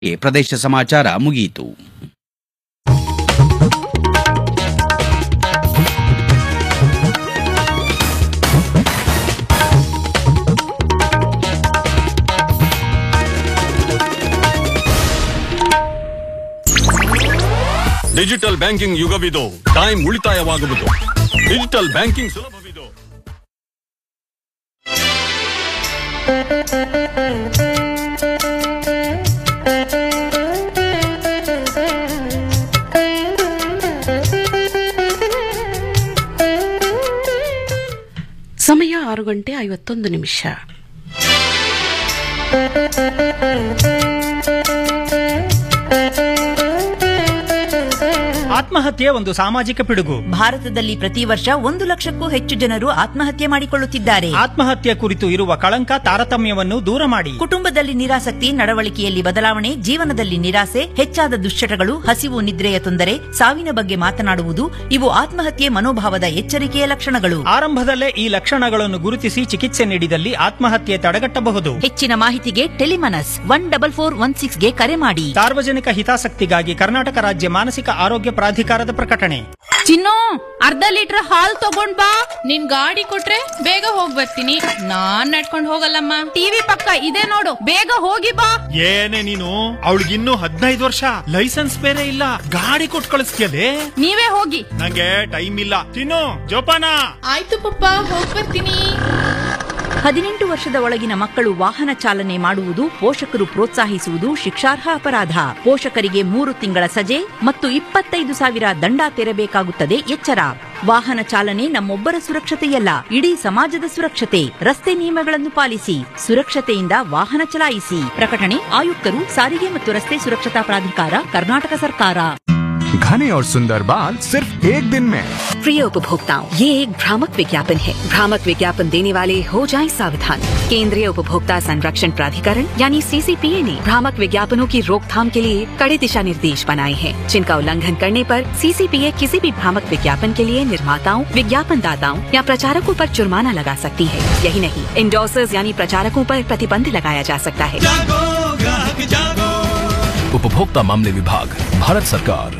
ಈ ಪ್ರದೇಶ ಸಮಾಚಾರ ಮುಗಿಯಿತು ಡಿಜಿಟಲ್ ಬ್ಯಾಂಕಿಂಗ್ ಯುಗವಿದು ಟೈಮ್ ಉಳಿತಾಯವಾಗುವುದು ಡಿಜಿಟಲ್ ಬ್ಯಾಂಕಿಂಗ್ ಸುಲಭವಿದು ಸಮಯ ಆರು ಗಂಟೆ ಐವತ್ತೊಂದು ನಿಮಿಷ ಆತ್ಮಹತ್ಯೆ ಒಂದು ಸಾಮಾಜಿಕ ಪಿಡುಗು ಭಾರತದಲ್ಲಿ ಪ್ರತಿ ವರ್ಷ ಒಂದು ಲಕ್ಷಕ್ಕೂ ಹೆಚ್ಚು ಜನರು ಆತ್ಮಹತ್ಯೆ ಮಾಡಿಕೊಳ್ಳುತ್ತಿದ್ದಾರೆ ಆತ್ಮಹತ್ಯೆ ಕುರಿತು ಇರುವ ಕಳಂಕ ತಾರತಮ್ಯವನ್ನು ದೂರ ಮಾಡಿ ಕುಟುಂಬದಲ್ಲಿ ನಿರಾಸಕ್ತಿ ನಡವಳಿಕೆಯಲ್ಲಿ ಬದಲಾವಣೆ ಜೀವನದಲ್ಲಿ ನಿರಾಸೆ ಹೆಚ್ಚಾದ ದುಶ್ಚಟಗಳು ಹಸಿವು ನಿದ್ರೆಯ ತೊಂದರೆ ಸಾವಿನ ಬಗ್ಗೆ ಮಾತನಾಡುವುದು ಇವು ಆತ್ಮಹತ್ಯೆ ಮನೋಭಾವದ ಎಚ್ಚರಿಕೆಯ ಲಕ್ಷಣಗಳು ಆರಂಭದಲ್ಲೇ ಈ ಲಕ್ಷಣಗಳನ್ನು ಗುರುತಿಸಿ ಚಿಕಿತ್ಸೆ ನೀಡಿದಲ್ಲಿ ಆತ್ಮಹತ್ಯೆ ತಡೆಗಟ್ಟಬಹುದು ಹೆಚ್ಚಿನ ಮಾಹಿತಿಗೆ Telemanas one double four one ಸಿಕ್ಸ್ಗೆ ಕರೆ ಮಾಡಿ ಸಾರ್ವಜನಿಕ ಹಿತಾಸಕ್ತಿಗಾಗಿ ಕರ್ನಾಟಕ ರಾಜ್ಯ ಮಾನಸಿಕ ಆರೋಗ್ಯ ಪ್ರಾಧಿಕಾರದ ಪ್ರಕಟಣೆ ಚಿನ್ನು ಅರ್ಧ ಲೀಟರ್ ಹಾಲ್ ತಗೊಂಡ್ ಬಾ ನಿನ್ ಗಾಡಿ ಕೊಟ್ರೆ ಬೇಗ ಹೋಗ್ ಬರ್ತೀನಿ ನಾನ್ ನಡ್ಕೊಂಡ್ ಹೋಗಲ್ಲಮ್ಮ ಟಿವಿ ಪಕ್ಕ ಇದೆ ನೋಡು ಬೇಗ ಹೋಗಿ ಬಾ ಏನೇ ನೀನು ಅವಳಿಗಿನ್ನೂ ಹದಿನೈದು ವರ್ಷ ಲೈಸೆನ್ಸ್ ಬೇರೆ ಇಲ್ಲ ಗಾಡಿ ಕೊಟ್ಟು ಕಳಿಸ್ತೀಯಲೇ ನೀವೇ ಹೋಗಿ ನಂಗೆ ಟೈಮ್ ಇಲ್ಲ ತಿನ್ನು ಜೋಪಾನ ಆಯ್ತು ಪಪ್ಪ ಹೋಗ್ ಬರ್ತೀನಿ ಹದಿನೆಂಟು ವರ್ಷದ ಒಳಗಿನ ಮಕ್ಕಳು ವಾಹನ ಚಾಲನೆ ಮಾಡುವುದು ಪೋಷಕರು ಪ್ರೋತ್ಸಾಹಿಸುವುದು ಶಿಕ್ಷಾರ್ಹ ಅಪರಾಧ ಪೋಷಕರಿಗೆ ಮೂರು ತಿಂಗಳ ಸಜೆ ಮತ್ತು ಇಪ್ಪತ್ತೈದು ಸಾವಿರ ದಂಡ ತೆರಬೇಕಾಗುತ್ತದೆ ಎಚ್ಚರ ವಾಹನ ಚಾಲನೆ ನಮ್ಮೊಬ್ಬರ ಸುರಕ್ಷತೆಯಲ್ಲ ಇಡೀ ಸಮಾಜದ ಸುರಕ್ಷತೆ ರಸ್ತೆ ನಿಯಮಗಳನ್ನು ಪಾಲಿಸಿ ಸುರಕ್ಷತೆಯಿಂದ ವಾಹನ ಚಲಾಯಿಸಿ ಪ್ರಕಟಣೆ ಆಯುಕ್ತರು ಸಾರಿಗೆ ಮತ್ತು ರಸ್ತೆ ಸುರಕ್ಷತಾ ಪ್ರಾಧಿಕಾರ ಕರ್ನಾಟಕ ಸರ್ಕಾರ घने और सुंदर बाल सिर्फ एक दिन में प्रिय उपभोक्ताओं ये एक भ्रामक विज्ञापन है भ्रामक विज्ञापन देने वाले हो जाएं सावधान केंद्रीय उपभोक्ता संरक्षण प्राधिकरण यानी सीसीपीए ने भ्रामक विज्ञापनों की रोकथाम के लिए कड़े दिशा निर्देश बनाए हैं जिनका उल्लंघन करने पर सीसीपीए किसी भी भ्रामक विज्ञापन के लिए निर्माताओं विज्ञापन दाताओं या प्रचारकों पर जुर्माना लगा सकती है यही नहीं इंडोसर्स यानी प्रचारकों पर प्रतिबंध लगाया जा सकता है उपभोक्ता मामले विभाग भारत सरकार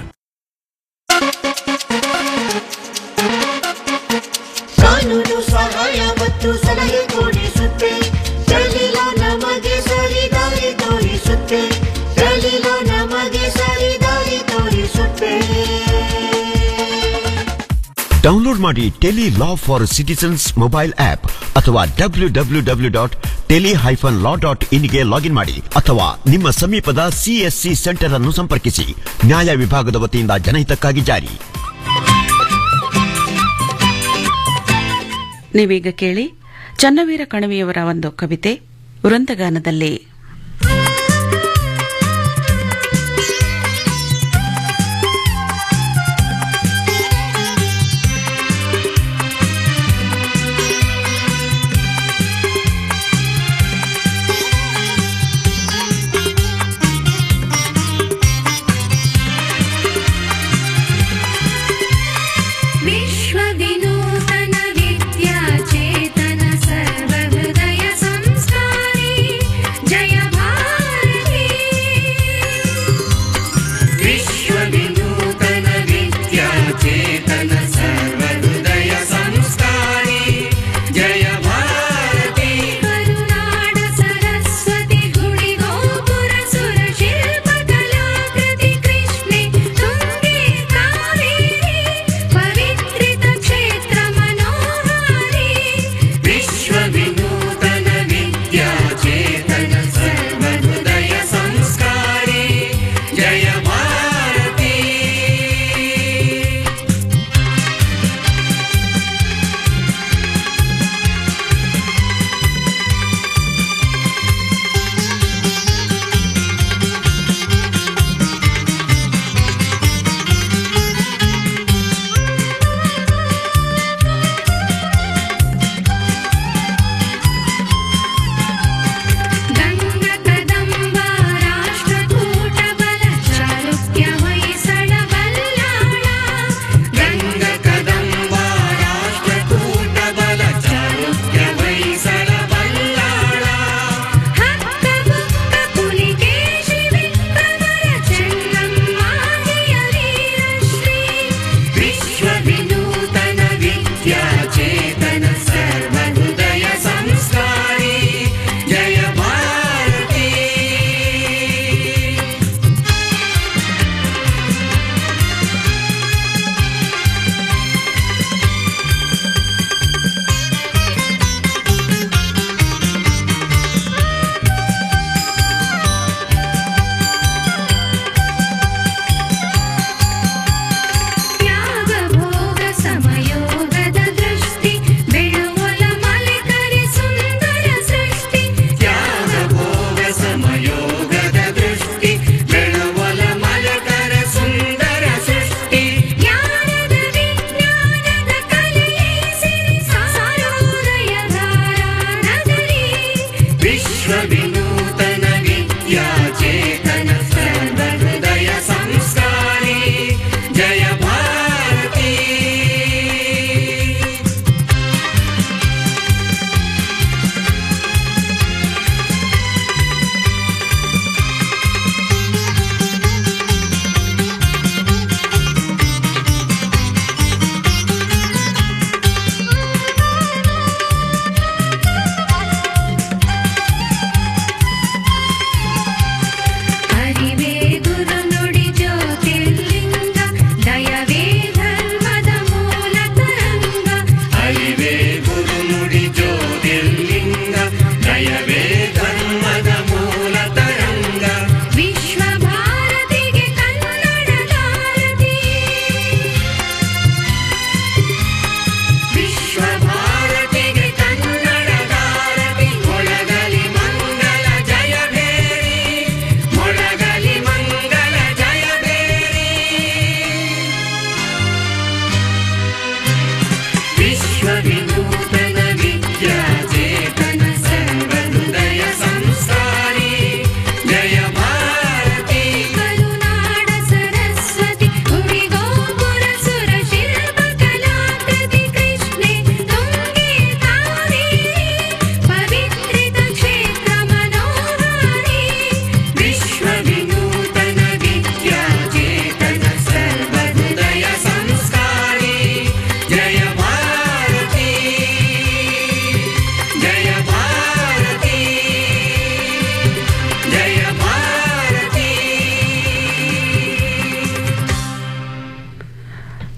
ಕಾನೂನು ಸಹಾಯ ಮತ್ತು ಸಲಹೆ ಕೊಡಿಸುತ್ತೆ ದಲಿಲೋ ನಮಗೆ ಸರಿ ದಾರಿ ತೋರಿಸುತ್ತೆ ದಲಿಲೋ ನಮಗೆ ಸರಿ ದಾರಿ ತೋರಿಸುತ್ತೆ ಡೌನ್ಲೋಡ್ ಮಾಡಿ tele law for citizens mobile app ಅಥವಾ W W W dot tele hyphen law dot ಇನ್ಗೆ ಲಾಗಿನ್ ಮಾಡಿ ಅಥವಾ ನಿಮ್ಮ ಸಮೀಪದ ಸಿಎಸ್ಸಿ ಸೆಂಟರ್ ಅನ್ನು ಸಂಪರ್ಕಿಸಿ ನ್ಯಾಯ ವಿಭಾಗದ ವತಿಯಿಂದ ಜನಹಿತಕ್ಕಾಗಿ ಜಾರಿ ನೀವೀಗ ಕೇಳಿ ಚನ್ನವೀರ ಕಣವಿಯವರ ಒಂದು ಕವಿತೆ ವೃಂದಗಾನದಲ್ಲಿ विश्वविनूतन विद्याचेतन सर्वहृदय संस्कारी जय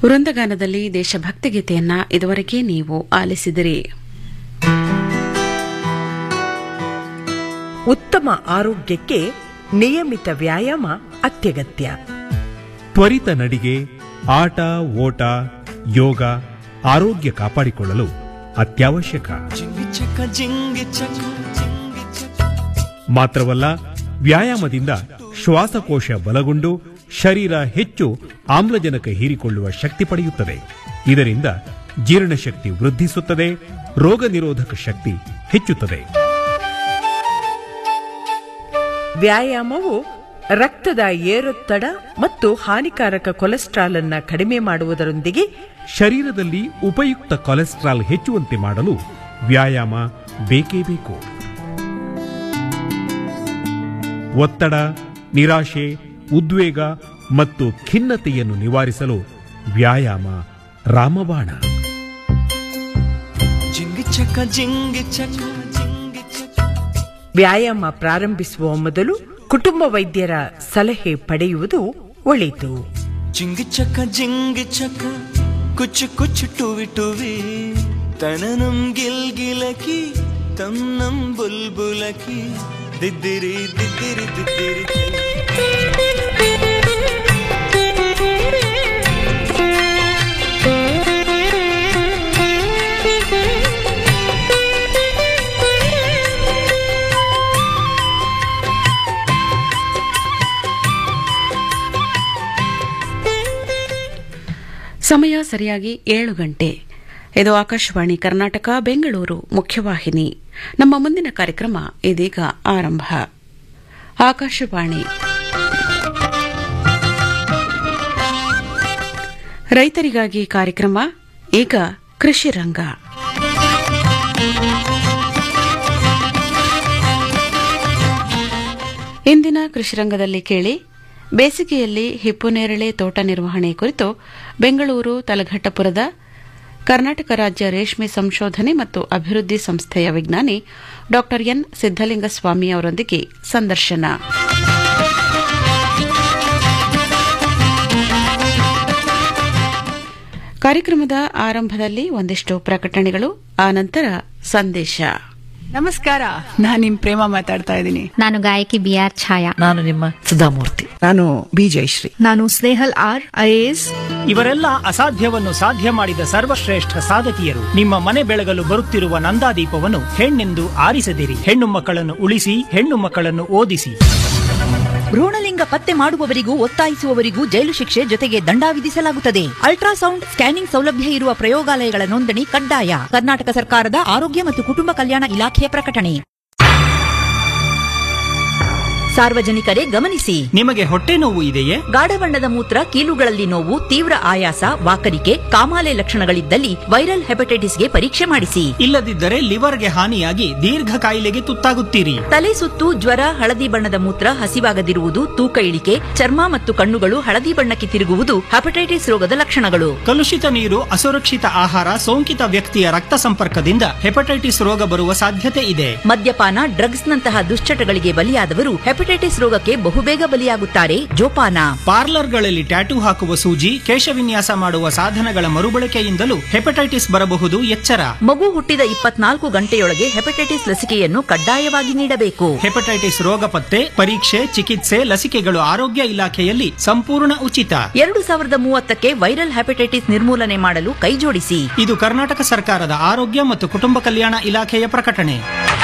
ವೃಂದಗಾನದಲ್ಲಿ ದೇಶಭಕ್ತಿ ಗೀತೆಯನ್ನ ಇದುವರೆಗೆ ನೀವು ಆಲಿಸಿದಿರಿ ಉತ್ತಮ ಆರೋಗ್ಯಕ್ಕೆ ನಿಯಮಿತ ವ್ಯಾಯಾಮ ಅತ್ಯಗತ್ಯ ತ್ವರಿತ ನಡಿಗೆ ಆಟ ಓಟ ಯೋಗ ಆರೋಗ್ಯ ಕಾಪಾಡಿಕೊಳ್ಳಲು ಅತ್ಯವಶ್ಯಕ ಮಾತ್ರವಲ್ಲ ವ್ಯಾಯಾಮದಿಂದ ಶ್ವಾಸಕೋಶ ಬಲಗೊಂಡು ಶರೀರ ಹೆಚ್ಚು ಆಮ್ಲಜನಕ ಹೀರಿಕೊಳ್ಳುವ ಶಕ್ತಿ ಪಡೆಯುತ್ತದೆ ಇದರಿಂದ ಜೀರ್ಣಶಕ್ತಿ ವೃದ್ಧಿಸುತ್ತದೆ ರೋಗ ನಿರೋಧಕ ಶಕ್ತಿ ಹೆಚ್ಚುತ್ತದೆ ವ್ಯಾಯಾಮವು ರಕ್ತದ ಏರೊತ್ತಡ ಮತ್ತು ಹಾನಿಕಾರಕ ಕೊಲೆಸ್ಟ್ರಾಲ್ ಅನ್ನ ಕಡಿಮೆ ಮಾಡುವುದರೊಂದಿಗೆ ಶರೀರದಲ್ಲಿ ಉಪಯುಕ್ತ ಕೊಲೆಸ್ಟ್ರಾಲ್ ಹೆಚ್ಚುವಂತೆ ಮಾಡಲು ವ್ಯಾಯಾಮ ಬೇಕೇ ಬೇಕು ಒತ್ತಡ ನಿರಾಶೆ ಉದ್ವೇಗ ಮತ್ತು ಖಿನ್ನತೆಯನ್ನು ನಿವಾರಿಸಲು ವ್ಯಾಯಾಮ ರಾಮಬಾಣ ವ್ಯಾಯಾಮ ಪ್ರಾರಂಭಿಸುವ ಮೊದಲು ಕುಟುಂಬ ವೈದ್ಯರ ಸಲಹೆ ಪಡೆಯುವುದು ಒಳಿತು ಜಿಂಗ್ ಚಕ ಜಿಂಗ್ ಚಕ ಕುಚ್ ಕುಚ್ ಟುವಿ ಟುವಿ ತನನಂ ಗಿಲ್ ಗಿಲಕಿ ತನ್ನಂ ಬುಲ್ಬುಲಕಿ ದಿದ್ದಿರಿ ದಿದ್ದಿರಿ ದಿದ್ದಿರಿ ಸಮಯ ಸರಿಯಾಗಿ ಏಳು ಗಂಟೆ ಇದು ಆಕಾಶವಾಣಿ ಕರ್ನಾಟಕ ಬೆಂಗಳೂರು ಮುಖ್ಯವಾಹಿನಿ ನಮ್ಮ ಮುಂದಿನ ಕಾರ್ಯಕ್ರಮ ಇದೀಗ ಆರಂಭ ಆಕಾಶವಾಣಿ ರೈತರಿಗಾಗಿ ಕಾರ್ಯಕ್ರಮ ಈಗ ಕೃಷಿ ರಂಗ ಇಂದಿನ ಕೃಷಿ ರಂಗದಲ್ಲಿ ಕೇಳಿ ಬೇಸಿಗೆಯಲ್ಲಿ ಹಿಪ್ಪುನೇರಳೆ ತೋಟ ನಿರ್ವಹಣೆ ಕುರಿತು ಬೆಂಗಳೂರು ತಲಘಟ್ಟಪುರದ ಕರ್ನಾಟಕ ರಾಜ್ಯ ರೇಷ್ಮೆ ಸಂಶೋಧನೆ ಮತ್ತು ಅಭಿವೃದ್ಧಿ ಸಂಸ್ಥೆಯ ವಿಜ್ಞಾನಿ ಡಾ ಎನ್ ಸಿದ್ದಲಿಂಗಸ್ವಾಮಿ ಅವರೊಂದಿಗೆ ಸಂದರ್ಶನ ಕಾರ್ಯಕ್ರಮದ ಆರಂಭದಲ್ಲಿ ಒಂದಿಷ್ಟು ಪ್ರಕಟಣೆಗಳು ಆನಂತರ ಸಂದೇಶ ನಮಸ್ಕಾರ ನಾನು ನಿಮ್ ಪ್ರೇಮ ಮಾತಾಡ್ತಾ ಇದ್ದೀನಿ ನಾನು ಗಾಯಕಿ ಬಿ ಆರ್ ಛಾಯಾ ನಾನು ನಿಮ್ಮ ಸುಧಾಮೂರ್ತಿ ನಾನು ಬಿ ಜಯಶ್ರೀ ನಾನು ಸ್ನೇಹಲ್ ಆರ್ ಐಎಎಸ್ ಇವರೆಲ್ಲ ಅಸಾಧ್ಯವನ್ನು ಸಾಧ್ಯ ಮಾಡಿದ ಸರ್ವಶ್ರೇಷ್ಠ ಸಾಧಕಿಯರು ನಿಮ್ಮ ಮನೆ ಬೆಳಗಲು ಬರುತ್ತಿರುವ ನಂದಾದೀಪವನ್ನು ಹೆಣ್ಣೆಂದು ಆರಿಸದಿರಿ ಹೆಣ್ಣು ಮಕ್ಕಳನ್ನು ಉಳಿಸಿ ಹೆಣ್ಣು ಮಕ್ಕಳನ್ನು ಓದಿಸಿ ಭ್ರೂಣಲಿಂಗ ಪತ್ತೆ ಮಾಡುವವರಿಗೂ ಒತ್ತಾಯಿಸುವವರಿಗೂ ಜೈಲು ಶಿಕ್ಷೆ ಜೊತೆಗೆ ದಂಡ ವಿಧಿಸಲಾಗುತ್ತದೆ ಅಲ್ಟ್ರಾಸೌಂಡ್ ಸ್ಕ್ಯಾನಿಂಗ್ ಸೌಲಭ್ಯ ಇರುವ ಪ್ರಯೋಗಾಲಯಗಳ ನೋಂದಣಿ ಕಡ್ಡಾಯ ಕರ್ನಾಟಕ ಸರ್ಕಾರದ ಆರೋಗ್ಯ ಮತ್ತು ಕುಟುಂಬ ಕಲ್ಯಾಣ ಇಲಾಖೆಯ ಪ್ರಕಟಣೆ ಸಾರ್ವಜನಿಕರೇ ಗಮನಿಸಿ ನಿಮಗೆ ಹೊಟ್ಟೆ ನೋವು ಇದೆಯೇ ಗಾಢ ಬಣ್ಣದ ಮೂತ್ರ ಕೀಲುಗಳಲ್ಲಿ ನೋವು ತೀವ್ರ ಆಯಾಸ ವಾಕರಿಕೆ ಕಾಮಾಲೆ ಲಕ್ಷಣಗಳಿದ್ದಲ್ಲಿ ವೈರಲ್ ಹೆಪಟೈಟಿಸ್ಗೆ ಪರೀಕ್ಷೆ ಮಾಡಿಸಿ ಇಲ್ಲದಿದ್ದರೆ ಲಿವರ್ಗೆ ಹಾನಿಯಾಗಿ ದೀರ್ಘ ಕಾಯಿಲೆಗೆ ತುತ್ತಾಗುತ್ತೀರಿ ತಲೆ ಸುತ್ತು ಜ್ವರ ಹಳದಿ ಬಣ್ಣದ ಮೂತ್ರ ಹಸಿವಾಗದಿರುವುದು ತೂಕ ಇಳಿಕೆ ಚರ್ಮ ಮತ್ತು ಕಣ್ಣುಗಳು ಹಳದಿ ಬಣ್ಣಕ್ಕೆ ತಿರುಗುವುದು ಹೆಪಟೈಟಿಸ್ ರೋಗದ ಲಕ್ಷಣಗಳು ಕಲುಷಿತ ನೀರು ಅಸುರಕ್ಷಿತ ಆಹಾರ ಸೋಂಕಿತ ವ್ಯಕ್ತಿಯ ರಕ್ತ ಸಂಪರ್ಕದಿಂದ ಹೆಪಟೈಟಿಸ್ ರೋಗ ಬರುವ ಸಾಧ್ಯತೆ ಇದೆ ಮದ್ಯಪಾನ ಡ್ರಗ್ಸ್ ನಂತಹ ದುಶ್ಚಟಗಳಿಗೆ ಬಲಿಯಾದವರು ಹೆಪಟೈಟಿಸ್ ರೋಗಕ್ಕೆ ಬಹುಬೇಗ ಬಲಿಯಾಗುತ್ತಾರೆ ಜೋಪಾನ ಪಾರ್ಲರ್ಗಳಲ್ಲಿ ಟ್ಯಾಟೂ ಹಾಕುವ ಸೂಜಿ ಕೇಶವಿನ್ಯಾಸ ಮಾಡುವ ಸಾಧನಗಳ ಮರುಬಳಕೆಯಿಂದಲೂ ಹೆಪಟೈಟಿಸ್ ಬರಬಹುದು ಎಚ್ಚರ ಮಗು ಹುಟ್ಟಿದ ಇಪ್ಪತ್ನಾಲ್ಕು ಗಂಟೆಯೊಳಗೆ ಹೆಪಟೈಟಿಸ್ ಲಸಿಕೆಯನ್ನು ಕಡ್ಡಾಯವಾಗಿ ನೀಡಬೇಕು ಹೆಪಟೈಟಿಸ್ ರೋಗ ಪತ್ತೆ ಪರೀಕ್ಷೆ ಚಿಕಿತ್ಸೆ ಲಸಿಕೆಗಳು ಆರೋಗ್ಯ ಇಲಾಖೆಯಲ್ಲಿ ಸಂಪೂರ್ಣ ಉಚಿತ ಎರಡು ಸಾವಿರದ ಮೂವತ್ತಕ್ಕೆ ವೈರಲ್ ಹೆಪಟೈಟಿಸ್ ನಿರ್ಮೂಲನೆ ಮಾಡಲು ಕೈಜೋಡಿಸಿ ಇದು ಕರ್ನಾಟಕ ಸರ್ಕಾರದ ಆರೋಗ್ಯ ಮತ್ತು ಕುಟುಂಬ ಕಲ್ಯಾಣ ಇಲಾಖೆಯ ಪ್ರಕಟಣೆ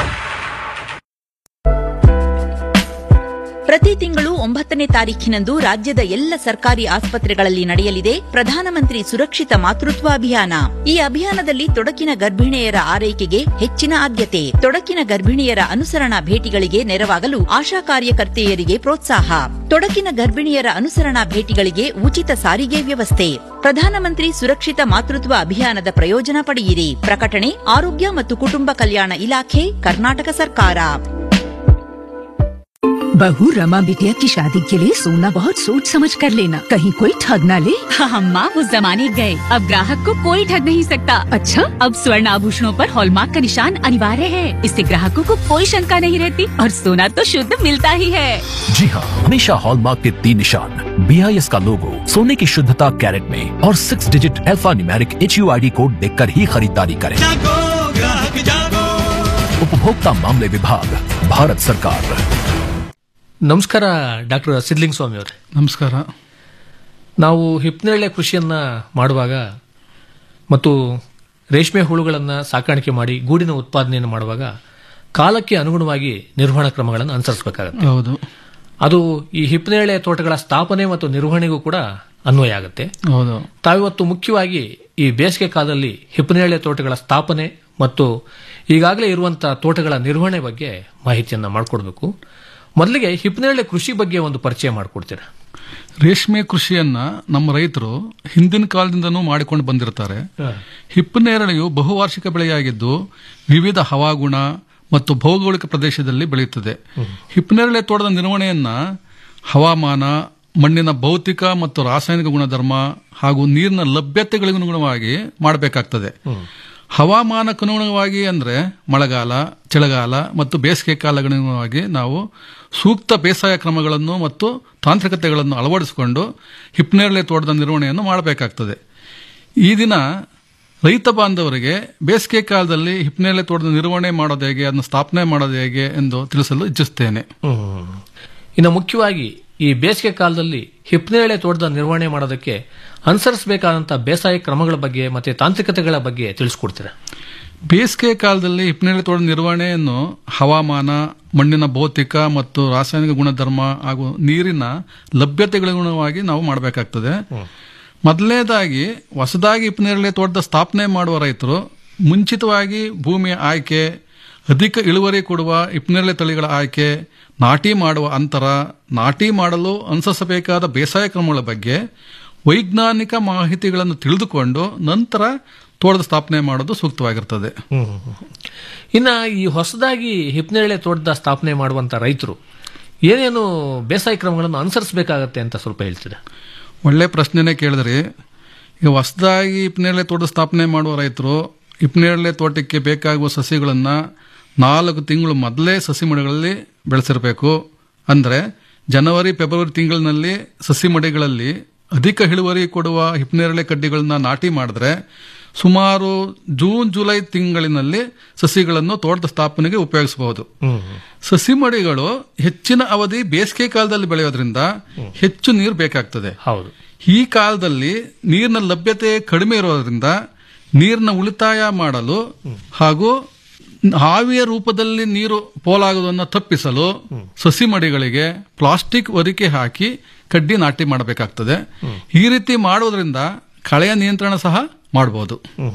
ಪ್ರತಿ ತಿಂಗಳು ಒಂಬತ್ತನೇ ತಾರೀಖಿನಂದು ರಾಜ್ಯದ ಎಲ್ಲ ಸರ್ಕಾರಿ ಆಸ್ಪತ್ರೆಗಳಲ್ಲಿ ನಡೆಯಲಿದೆ ಪ್ರಧಾನಮಂತ್ರಿ ಸುರಕ್ಷಿತ ಮಾತೃತ್ವ ಅಭಿಯಾನ ಈ ಅಭಿಯಾನದಲ್ಲಿ ತೊಡಕಿನ ಗರ್ಭಿಣಿಯರ ಆರೈಕೆಗೆ ಹೆಚ್ಚಿನ ಆದ್ಯತೆ ತೊಡಕಿನ ಗರ್ಭಿಣಿಯರ ಅನುಸರಣಾ ಭೇಟಿಗಳಿಗೆ ನೆರವಾಗಲು ಆಶಾ ಕಾರ್ಯಕರ್ತೆಯರಿಗೆ ಪ್ರೋತ್ಸಾಹ ತೊಡಕಿನ ಗರ್ಭಿಣಿಯರ ಅನುಸರಣಾ ಭೇಟಿಗಳಿಗೆ ಉಚಿತ ಸಾರಿಗೆ ವ್ಯವಸ್ಥೆ ಪ್ರಧಾನಮಂತ್ರಿ ಸುರಕ್ಷಿತ ಮಾತೃತ್ವ ಅಭಿಯಾನದ ಪ್ರಯೋಜನ ಪಡೆಯಿರಿ ಪ್ರಕಟಣೆ ಆರೋಗ್ಯ ಮತ್ತು ಕುಟುಂಬ ಕಲ್ಯಾಣ ಇಲಾಖೆ ಕರ್ನಾಟಕ ಸರ್ಕಾರ बहू रमा बिटिया की शादी के लिए सोना बहुत सोच समझ कर लेना कहीं कोई ठग ना ले अम्मा उस जमाने गए अब ग्राहक को कोई ठग नहीं सकता अच्छा अब स्वर्ण आभूषणों पर हॉलमार्क का निशान अनिवार्य है इससे ग्राहकों को कोई शंका नहीं रहती और सोना तो शुद्ध मिलता ही है जी हाँ हमेशा हॉलमार्क के तीन निशान बीआईएस का लोगो सोने की शुद्धता कैरेट में और six digit alphanumeric H code देखकर ही खरीदारी करें उपभोक्ता मामले विभाग भारत सरकार ನಮಸ್ಕಾರ ಡಾಕ್ಟರ್ ಸಿದ್ಲಿಂಗ್ ಸ್ವಾಮಿ ಅವರೇ ನಮಸ್ಕಾರ ನಾವು ಹಿಪ್ನೇರಳೆ ಕೃಷಿಯನ್ನ ಮಾಡುವಾಗ ಮತ್ತು ರೇಷ್ಮೆ ಹುಳುಗಳನ್ನು ಸಾಕಾಣಿಕೆ ಮಾಡಿ ಗೂಡಿನ ಉತ್ಪಾದನೆಯನ್ನು ಮಾಡುವಾಗ ಕಾಲಕ್ಕೆ ಅನುಗುಣವಾಗಿ ನಿರ್ವಹಣಾ ಕ್ರಮಗಳನ್ನು ಅನುಸರಿಸಬೇಕಾಗುತ್ತೆ ಹೌದು ಅದು ಈ ಹಿಪ್ನೇರಳೆ ತೋಟಗಳ ಸ್ಥಾಪನೆ ಮತ್ತು ನಿರ್ವಹಣೆಗೂ ಕೂಡ ಅನ್ವಯ ಆಗುತ್ತೆ ಹೌದು ತಾವಿವತ್ತು ಮುಖ್ಯವಾಗಿ ಈ ಬೇಸಿಗೆ ಕಾಲದಲ್ಲಿ ಹಿಪ್ಪನೇರಳೆ ತೋಟಗಳ ಸ್ಥಾಪನೆ ಮತ್ತು ಈಗಾಗಲೇ ಇರುವಂತಹ ತೋಟಗಳ ನಿರ್ವಹಣೆ ಬಗ್ಗೆ ಮಾಹಿತಿಯನ್ನ ಮಾಡಿಕೊಡ್ಬೇಕು ಮೊದಲಿಗೆ ಹಿಪ್ಪನೇರಳೆ ಕೃಷಿ ಬಗ್ಗೆ ಒಂದು ಪರಿಚಯ ಮಾಡಿಕೊಡ್ತೀರಾ ರೇಷ್ಮೆ ಕೃಷಿಯನ್ನ ನಮ್ಮ ರೈತರು ಹಿಂದಿನ ಕಾಲದಿಂದನೂ ಮಾಡಿಕೊಂಡು ಬಂದಿರ್ತಾರೆ ಹಿಪ್ಪನೇರಳೆಯು ಬಹುವಾರ್ಷಿಕ ಬೆಳೆಯಾಗಿದ್ದು ವಿವಿಧ ಹವಾಗುಣ ಮತ್ತು ಭೌಗೋಳಿಕ ಪ್ರದೇಶದಲ್ಲಿ ಬೆಳೆಯುತ್ತದೆ ಹಿಪ್ಪನೇರಳೆ ತೋಟದ ನಿರ್ವಹಣೆಯನ್ನ ಹವಾಮಾನ ಮಣ್ಣಿನ ಭೌತಿಕ ಮತ್ತು ರಾಸಾಯನಿಕ ಗುಣಧರ್ಮ ಹಾಗೂ ನೀರಿನ ಲಭ್ಯತೆಗಳಿಗನುಗುಣವಾಗಿ ಮಾಡಬೇಕಾಗ್ತದೆ ಹವಾಮಾನಕ್ಕನುಗುಣವಾಗಿ ಅಂದ್ರೆ ಮಳೆಗಾಲ ಚಳಿಗಾಲ ಮತ್ತು ಬೇಸಿಗೆ ಕಾಲಗನುಗುಣವಾಗಿ ನಾವು ಸೂಕ್ತ ಬೇಸಾಯ ಕ್ರಮಗಳನ್ನು ಮತ್ತು ತಾಂತ್ರಿಕತೆಗಳನ್ನು ಅಳವಡಿಸಿಕೊಂಡು ಹಿಪ್ನೇರಳೆ ತೋಟದ ನಿರ್ವಹಣೆಯನ್ನು ಮಾಡಬೇಕಾಗ್ತದೆ ಈ ದಿನ ರೈತ ಬಾಂಧವರಿಗೆ ಬೇಸಿಗೆ ಕಾಲದಲ್ಲಿ ಹಿಪ್ನೇರಳೆ ತೋಟದ ನಿರ್ವಹಣೆ ಮಾಡೋದು ಹೇಗೆ ಅದನ್ನು ಸ್ಥಾಪನೆ ಮಾಡೋದು ಹೇಗೆ ಎಂದು ತಿಳಿಸಲು ಇಚ್ಛಿಸುತ್ತೇನೆ ಇನ್ನು ಮುಖ್ಯವಾಗಿ ಈ ಬೇಸಿಗೆ ಕಾಲದಲ್ಲಿ ಹಿಪ್ನೇರಳೆ ತೋಟದ ನಿರ್ವಹಣೆ ಮಾಡೋದಕ್ಕೆ ಅನುಸರಿಸಬೇಕಾದಂತಹ ಬೇಸಾಯ ಕ್ರಮಗಳ ಬಗ್ಗೆ ಮತ್ತೆ ತಾಂತ್ರಿಕತೆಗಳ ಬಗ್ಗೆ ತಿಳಿಸ್ಕೊಡ್ತೀರಾ ಬೇಸಿಗೆ ಕಾಲದಲ್ಲಿ ಹಿಪ್ನೇರಳೆ ತೋಟದ ನಿರ್ವಹಣೆಯನ್ನು ಹವಾಮಾನ ಮಣ್ಣಿನ ಭೌತಿಕ ಮತ್ತು ರಾಸಾಯನಿಕ ಗುಣಧರ್ಮ ಹಾಗೂ ನೀರಿನ ಲಭ್ಯತೆಗಳಿಗುಣವಾಗಿ ನಾವು ಮಾಡಬೇಕಾಗ್ತದೆ ಮೊದಲನೇದಾಗಿ ಹೊಸದಾಗಿ ಹಿಪ್ನೇರಳೆ ತೋಟದ ಸ್ಥಾಪನೆ ಮಾಡುವ ರೈತರು ಮುಂಚಿತವಾಗಿ ಭೂಮಿಯ ಆಯ್ಕೆ ಅಧಿಕ ಇಳುವರಿ ಕೊಡುವ ಹಿಪ್ನೇರಳೆ ತಳಿಗಳ ಆಯ್ಕೆ ನಾಟಿ ಮಾಡುವ ಅಂತರ ನಾಟಿ ಮಾಡಲು ಅನುಸರಿಸಬೇಕಾದ ಬೇಸಾಯ ಕ್ರಮಗಳ ಬಗ್ಗೆ ವೈಜ್ಞಾನಿಕ ಮಾಹಿತಿಗಳನ್ನು ತಿಳಿದುಕೊಂಡು ನಂತರ ತೋಟದ ಸ್ಥಾಪನೆ ಮಾಡೋದು ಸೂಕ್ತವಾಗಿರ್ತದೆ ಇನ್ನ ಈ ಹೊಸದಾಗಿ ಹಿಪ್ನೇರಳೆ ತೋಟದ ಸ್ಥಾಪನೆ ಮಾಡುವಂತ ರೈತರು ಏನೇನು ಬೇಸಾಯ ಕ್ರಮಗಳನ್ನು ಅನುಸರಿಸಬೇಕಾಗತ್ತೆ ಅಂತ ಸ್ವಲ್ಪ ಹೇಳ್ತೀರಾ ಒಳ್ಳೆ ಪ್ರಶ್ನೆನೇ ಕೇಳಿದ್ರಿ ಈಗ ಹೊಸದಾಗಿ ಹಿಪ್ನೇರಳೆ ತೋಟ ಸ್ಥಾಪನೆ ಮಾಡುವ ರೈತರು ಹಿಪ್ನೇರಳೆ ತೋಟಕ್ಕೆ ಬೇಕಾಗುವ ಸಸಿಗಳನ್ನು ನಾಲ್ಕು ತಿಂಗಳು ಮೊದಲೇ ಸಸಿ ಮಡಿಗಳಲ್ಲಿ ಬೆಳೆಸಿರಬೇಕು ಅಂದರೆ ಜನವರಿ ಫೆಬ್ರವರಿ ತಿಂಗಳಿನಲ್ಲಿ ಸಸಿ ಮಡಿಗಳಲ್ಲಿ ಅಧಿಕ ಇಳುವರಿ ಕೊಡುವ ಹಿಪ್ನೇರಳೆ ಕಡ್ಡಿಗಳನ್ನ ನಾಟಿ ಮಾಡಿದ್ರೆ ಸುಮಾರು ಜೂನ್ ಜುಲೈ ತಿಂಗಳಿನಲ್ಲಿ ಸಸಿಗಳನ್ನು ತೋಟದ ಸ್ಥಾಪನೆಗೆ ಉಪಯೋಗಿಸಬಹುದು ಸಸಿ ಮಡಿಗಳು ಹೆಚ್ಚಿನ ಅವಧಿ ಬೇಸಿಗೆ ಕಾಲದಲ್ಲಿ ಬೆಳೆಯೋದ್ರಿಂದ ಹೆಚ್ಚು ನೀರು ಬೇಕಾಗ್ತದೆ ಹೌದು ಈ ಕಾಲದಲ್ಲಿ ನೀರಿನ ಲಭ್ಯತೆ ಕಡಿಮೆ ಇರೋದ್ರಿಂದ ನೀರಿನ ಉಳಿತಾಯ ಮಾಡಲು ಹಾಗೂ ಹಾವಿಯ ರೂಪದಲ್ಲಿ ನೀರು ಪೋಲಾಗುವುದನ್ನು ತಪ್ಪಿಸಲು ಸಸಿ ಮಡಿಗಳಿಗೆ ಪ್ಲಾಸ್ಟಿಕ್ ಹೊದಿಕೆ ಹಾಕಿ ಕಡ್ಡಿ ನಾಟಿ ಮಾಡಬೇಕಾಗ್ತದೆ ಈ ರೀತಿ ಮಾಡೋದ್ರಿಂದ ಕಳೆಯ ನಿಯಂತ್ರಣ ಸಹ ಮಾಡಬಹುದು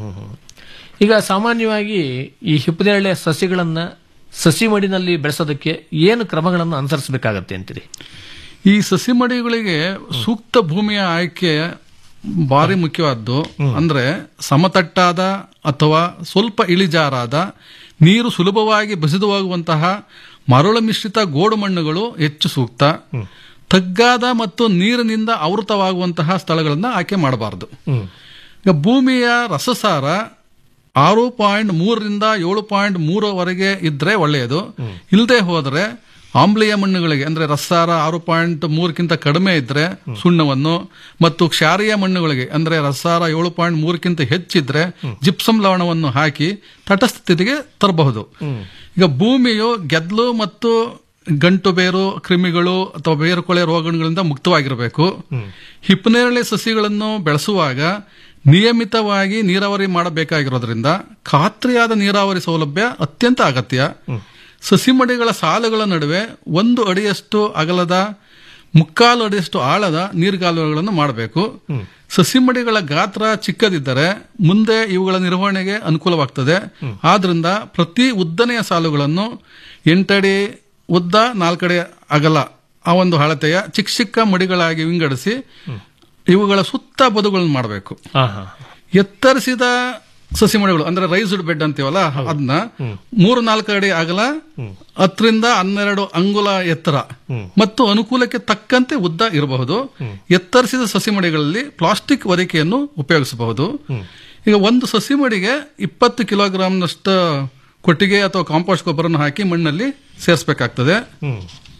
ಈಗ ಸಾಮಾನ್ಯವಾಗಿ ಈ ಹಿಪ್ಪನೇರಳೆ ಸಸಿಗಳನ್ನ ಸಸಿ ಮಡಿನಲ್ಲಿ ಬೆಳೆಸೋದಕ್ಕೆ ಏನು ಕ್ರಮಗಳನ್ನು ಅನುಸರಿಸಬೇಕಾಗತ್ತೆ ಅಂತೀರಿ ಈ ಸಸಿ ಮಡಿಗಳಿಗೆ ಸೂಕ್ತ ಭೂಮಿಯ ಆಯ್ಕೆ ಭಾರಿ ಮುಖ್ಯವಾದ್ದು ಅಂದ್ರೆ ಸಮತಟ್ಟಾದ ಅಥವಾ ಸ್ವಲ್ಪ ಇಳಿಜಾರಾದ ನೀರು ಸುಲಭವಾಗಿ ಬಸಿದು ಹೋಗುವಂತಹ ಮರಳು ಮಿಶ್ರಿತ ಗೋಡು ಮಣ್ಣುಗಳು ಹೆಚ್ಚು ಸೂಕ್ತ ತಗ್ಗಾದ ಮತ್ತು ನೀರಿನಿಂದ ಆವೃತವಾಗುವಂತಹ ಸ್ಥಳಗಳನ್ನು ಆಯ್ಕೆ ಮಾಡಬಾರದು ಈಗ ಭೂಮಿಯ ರಸಸಾರ ಆರು ಪಾಯಿಂಟ್ ಮೂರರಿಂದ ಏಳು ಪಾಯಿಂಟ್ ಮೂರವರೆಗೆ ಇದ್ರೆ ಒಳ್ಳೆಯದು ಇಲ್ಲದೆ ಹೋದರೆ ಆಮ್ಲೀಯ ಮಣ್ಣುಗಳಿಗೆ ಅಂದ್ರೆ ರಸಾರ ಆರು ಪಾಯಿಂಟ್ ಮೂರಕ್ಕಿಂತ ಕಡಿಮೆ ಇದ್ರೆ ಸುಣ್ಣವನ್ನು ಮತ್ತು ಕ್ಷಾರೀಯ ಮಣ್ಣುಗಳಿಗೆ ಅಂದ್ರೆ ರಸಾರ ಏಳು ಪಾಯಿಂಟ್ ಮೂರಕ್ಕಿಂತ ಹೆಚ್ಚಿದ್ರೆ ಜಿಪ್ಸಮ್ ಲವಣವನ್ನು ಹಾಕಿ ತಟಸ್ಥ ಸ್ಥಿತಿಗೆ ತರಬಹುದು ಈಗ ಭೂಮಿಯು ಗೆದ್ಲು ಮತ್ತು ಗಂಟು ಬೇರು ಕ್ರಿಮಿಗಳು ಅಥವಾ ಬೇರುಕೊಳೆ ರೋಗಗಳಿಂದ ಮುಕ್ತವಾಗಿರಬೇಕು ಹಿಪ್ಪನೇರಳೆ ಸಸಿಗಳನ್ನು ಬೆಳೆಸುವಾಗ ನಿಯಮಿತವಾಗಿ ನೀರಾವರಿ ಮಾಡಬೇಕಾಗಿರೋದ್ರಿಂದ ಖಾತ್ರಿಯಾದ ನೀರಾವರಿ ಸೌಲಭ್ಯ ಅತ್ಯಂತ ಅಗತ್ಯ ಸಸಿ ಮಡಿಗಳ ಸಾಲುಗಳ ನಡುವೆ ಒಂದು ಅಡಿಯಷ್ಟು ಅಗಲದ ಮುಕ್ಕಾಲು ಅಡಿಯಷ್ಟು ಆಳದ ನೀರ್ಗಾಲುವೆಗಳನ್ನು ಮಾಡಬೇಕು ಸಸಿ ಮಡಿಗಳ ಗಾತ್ರ ಚಿಕ್ಕದಿದ್ದರೆ ಮುಂದೆ ಇವುಗಳ ನಿರ್ವಹಣೆಗೆ ಅನುಕೂಲವಾಗ್ತದೆ ಆದ್ರಿಂದ ಪ್ರತಿ ಉದ್ದನೆಯ ಸಾಲುಗಳನ್ನು ಎಂಟಡಿ ಉದ್ದ ನಾಲ್ಕಡಿ ಅಗಲ ಆ ಒಂದು ಅಳತೆಯ ಚಿಕ್ಕ ಚಿಕ್ಕ ಮಡಿಗಳಾಗಿ ವಿಂಗಡಿಸಿ ಇವುಗಳ ಸುತ್ತ ಬದುಗಳನ್ನು ಮಾಡಬೇಕು ಎತ್ತರಿಸಿದ ಸಸಿ ಮಡಿಗಳು ಅಂದ್ರೆ ರೈಸ್ಡ್ ಬೆಡ್ ಅಂತೀವಲ್ಲ ಅದನ್ನ ಮೂರು ನಾಲ್ಕು ಅಡಿ ಅಗಲ ಹತ್ತರಿಂದ ಹನ್ನೆರಡು ಅಂಗುಲ ಎತ್ತರ ಮತ್ತು ಅನುಕೂಲಕ್ಕೆ ತಕ್ಕಂತೆ ಉದ್ದ ಇರಬಹುದು ಎತ್ತರಿಸಿದ ಸಸಿ ಮಡಿಗಳಲ್ಲಿ ಪ್ಲಾಸ್ಟಿಕ್ ಹೊದಿಕೆಯನ್ನು ಉಪಯೋಗಿಸಬಹುದು ಈಗ ಒಂದು ಸಸಿ ಮಡಿಗೆ ಇಪ್ಪತ್ತು ಕಿಲೋಗ್ರಾಂನಷ್ಟು ಕೊಟ್ಟಿಗೆ ಅಥವಾ ಕಾಂಪೋಸ್ಟ್ ಗೊಬ್ಬರನ್ನು ಹಾಕಿ ಮಣ್ಣಲ್ಲಿ ಸೇರಿಸಬೇಕಾಗ್ತದೆ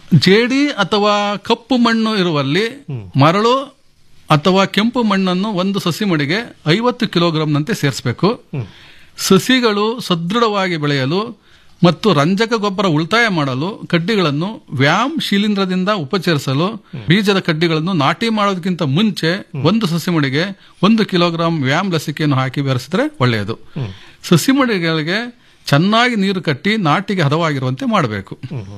ಜೇಡಿ ಅಥವಾ ಕಪ್ಪು ಮಣ್ಣು ಇರುವಲ್ಲಿ ಮರಳು ಅಥವಾ ಕೆಂಪು ಮಣ್ಣನ್ನು ಒಂದು ಸಸಿ ಮಡಿಗೆ ಐವತ್ತು ಕಿಲೋಗ್ರಾಂನಂತೆ ಸೇರಿಸಬೇಕು ಸಸಿಗಳು ಸದೃಢವಾಗಿ ಬೆಳೆಯಲು ಮತ್ತು ರಂಜಕ ಗೊಬ್ಬರ ಉಳಿತಾಯ ಮಾಡಲು ಕಡ್ಡಿಗಳನ್ನು ವ್ಯಾಮ್ ಶಿಲೀಂಧ್ರದಿಂದ ಉಪಚರಿಸಲು ಬೀಜದ ಕಡ್ಡಿಗಳನ್ನು ನಾಟಿ ಮಾಡೋದಕ್ಕಿಂತ ಮುಂಚೆ ಒಂದು ಸಸಿ ಮಡಿಗೆ ಒಂದು ಕಿಲೋಗ್ರಾಂ ವ್ಯಾಮ್ ಲಸಿಕೆಯನ್ನು ಹಾಕಿ ಬೆರೆಸಿದ್ರೆ ಒಳ್ಳೆಯದು ಸಸಿ ಮಡಿಗಳಿಗೆ ಚೆನ್ನಾಗಿ ನೀರು ಕಟ್ಟಿ ನಾಟಿಗೆ ಹದವಾಗಿರುವಂತೆ ಮಾಡಬೇಕು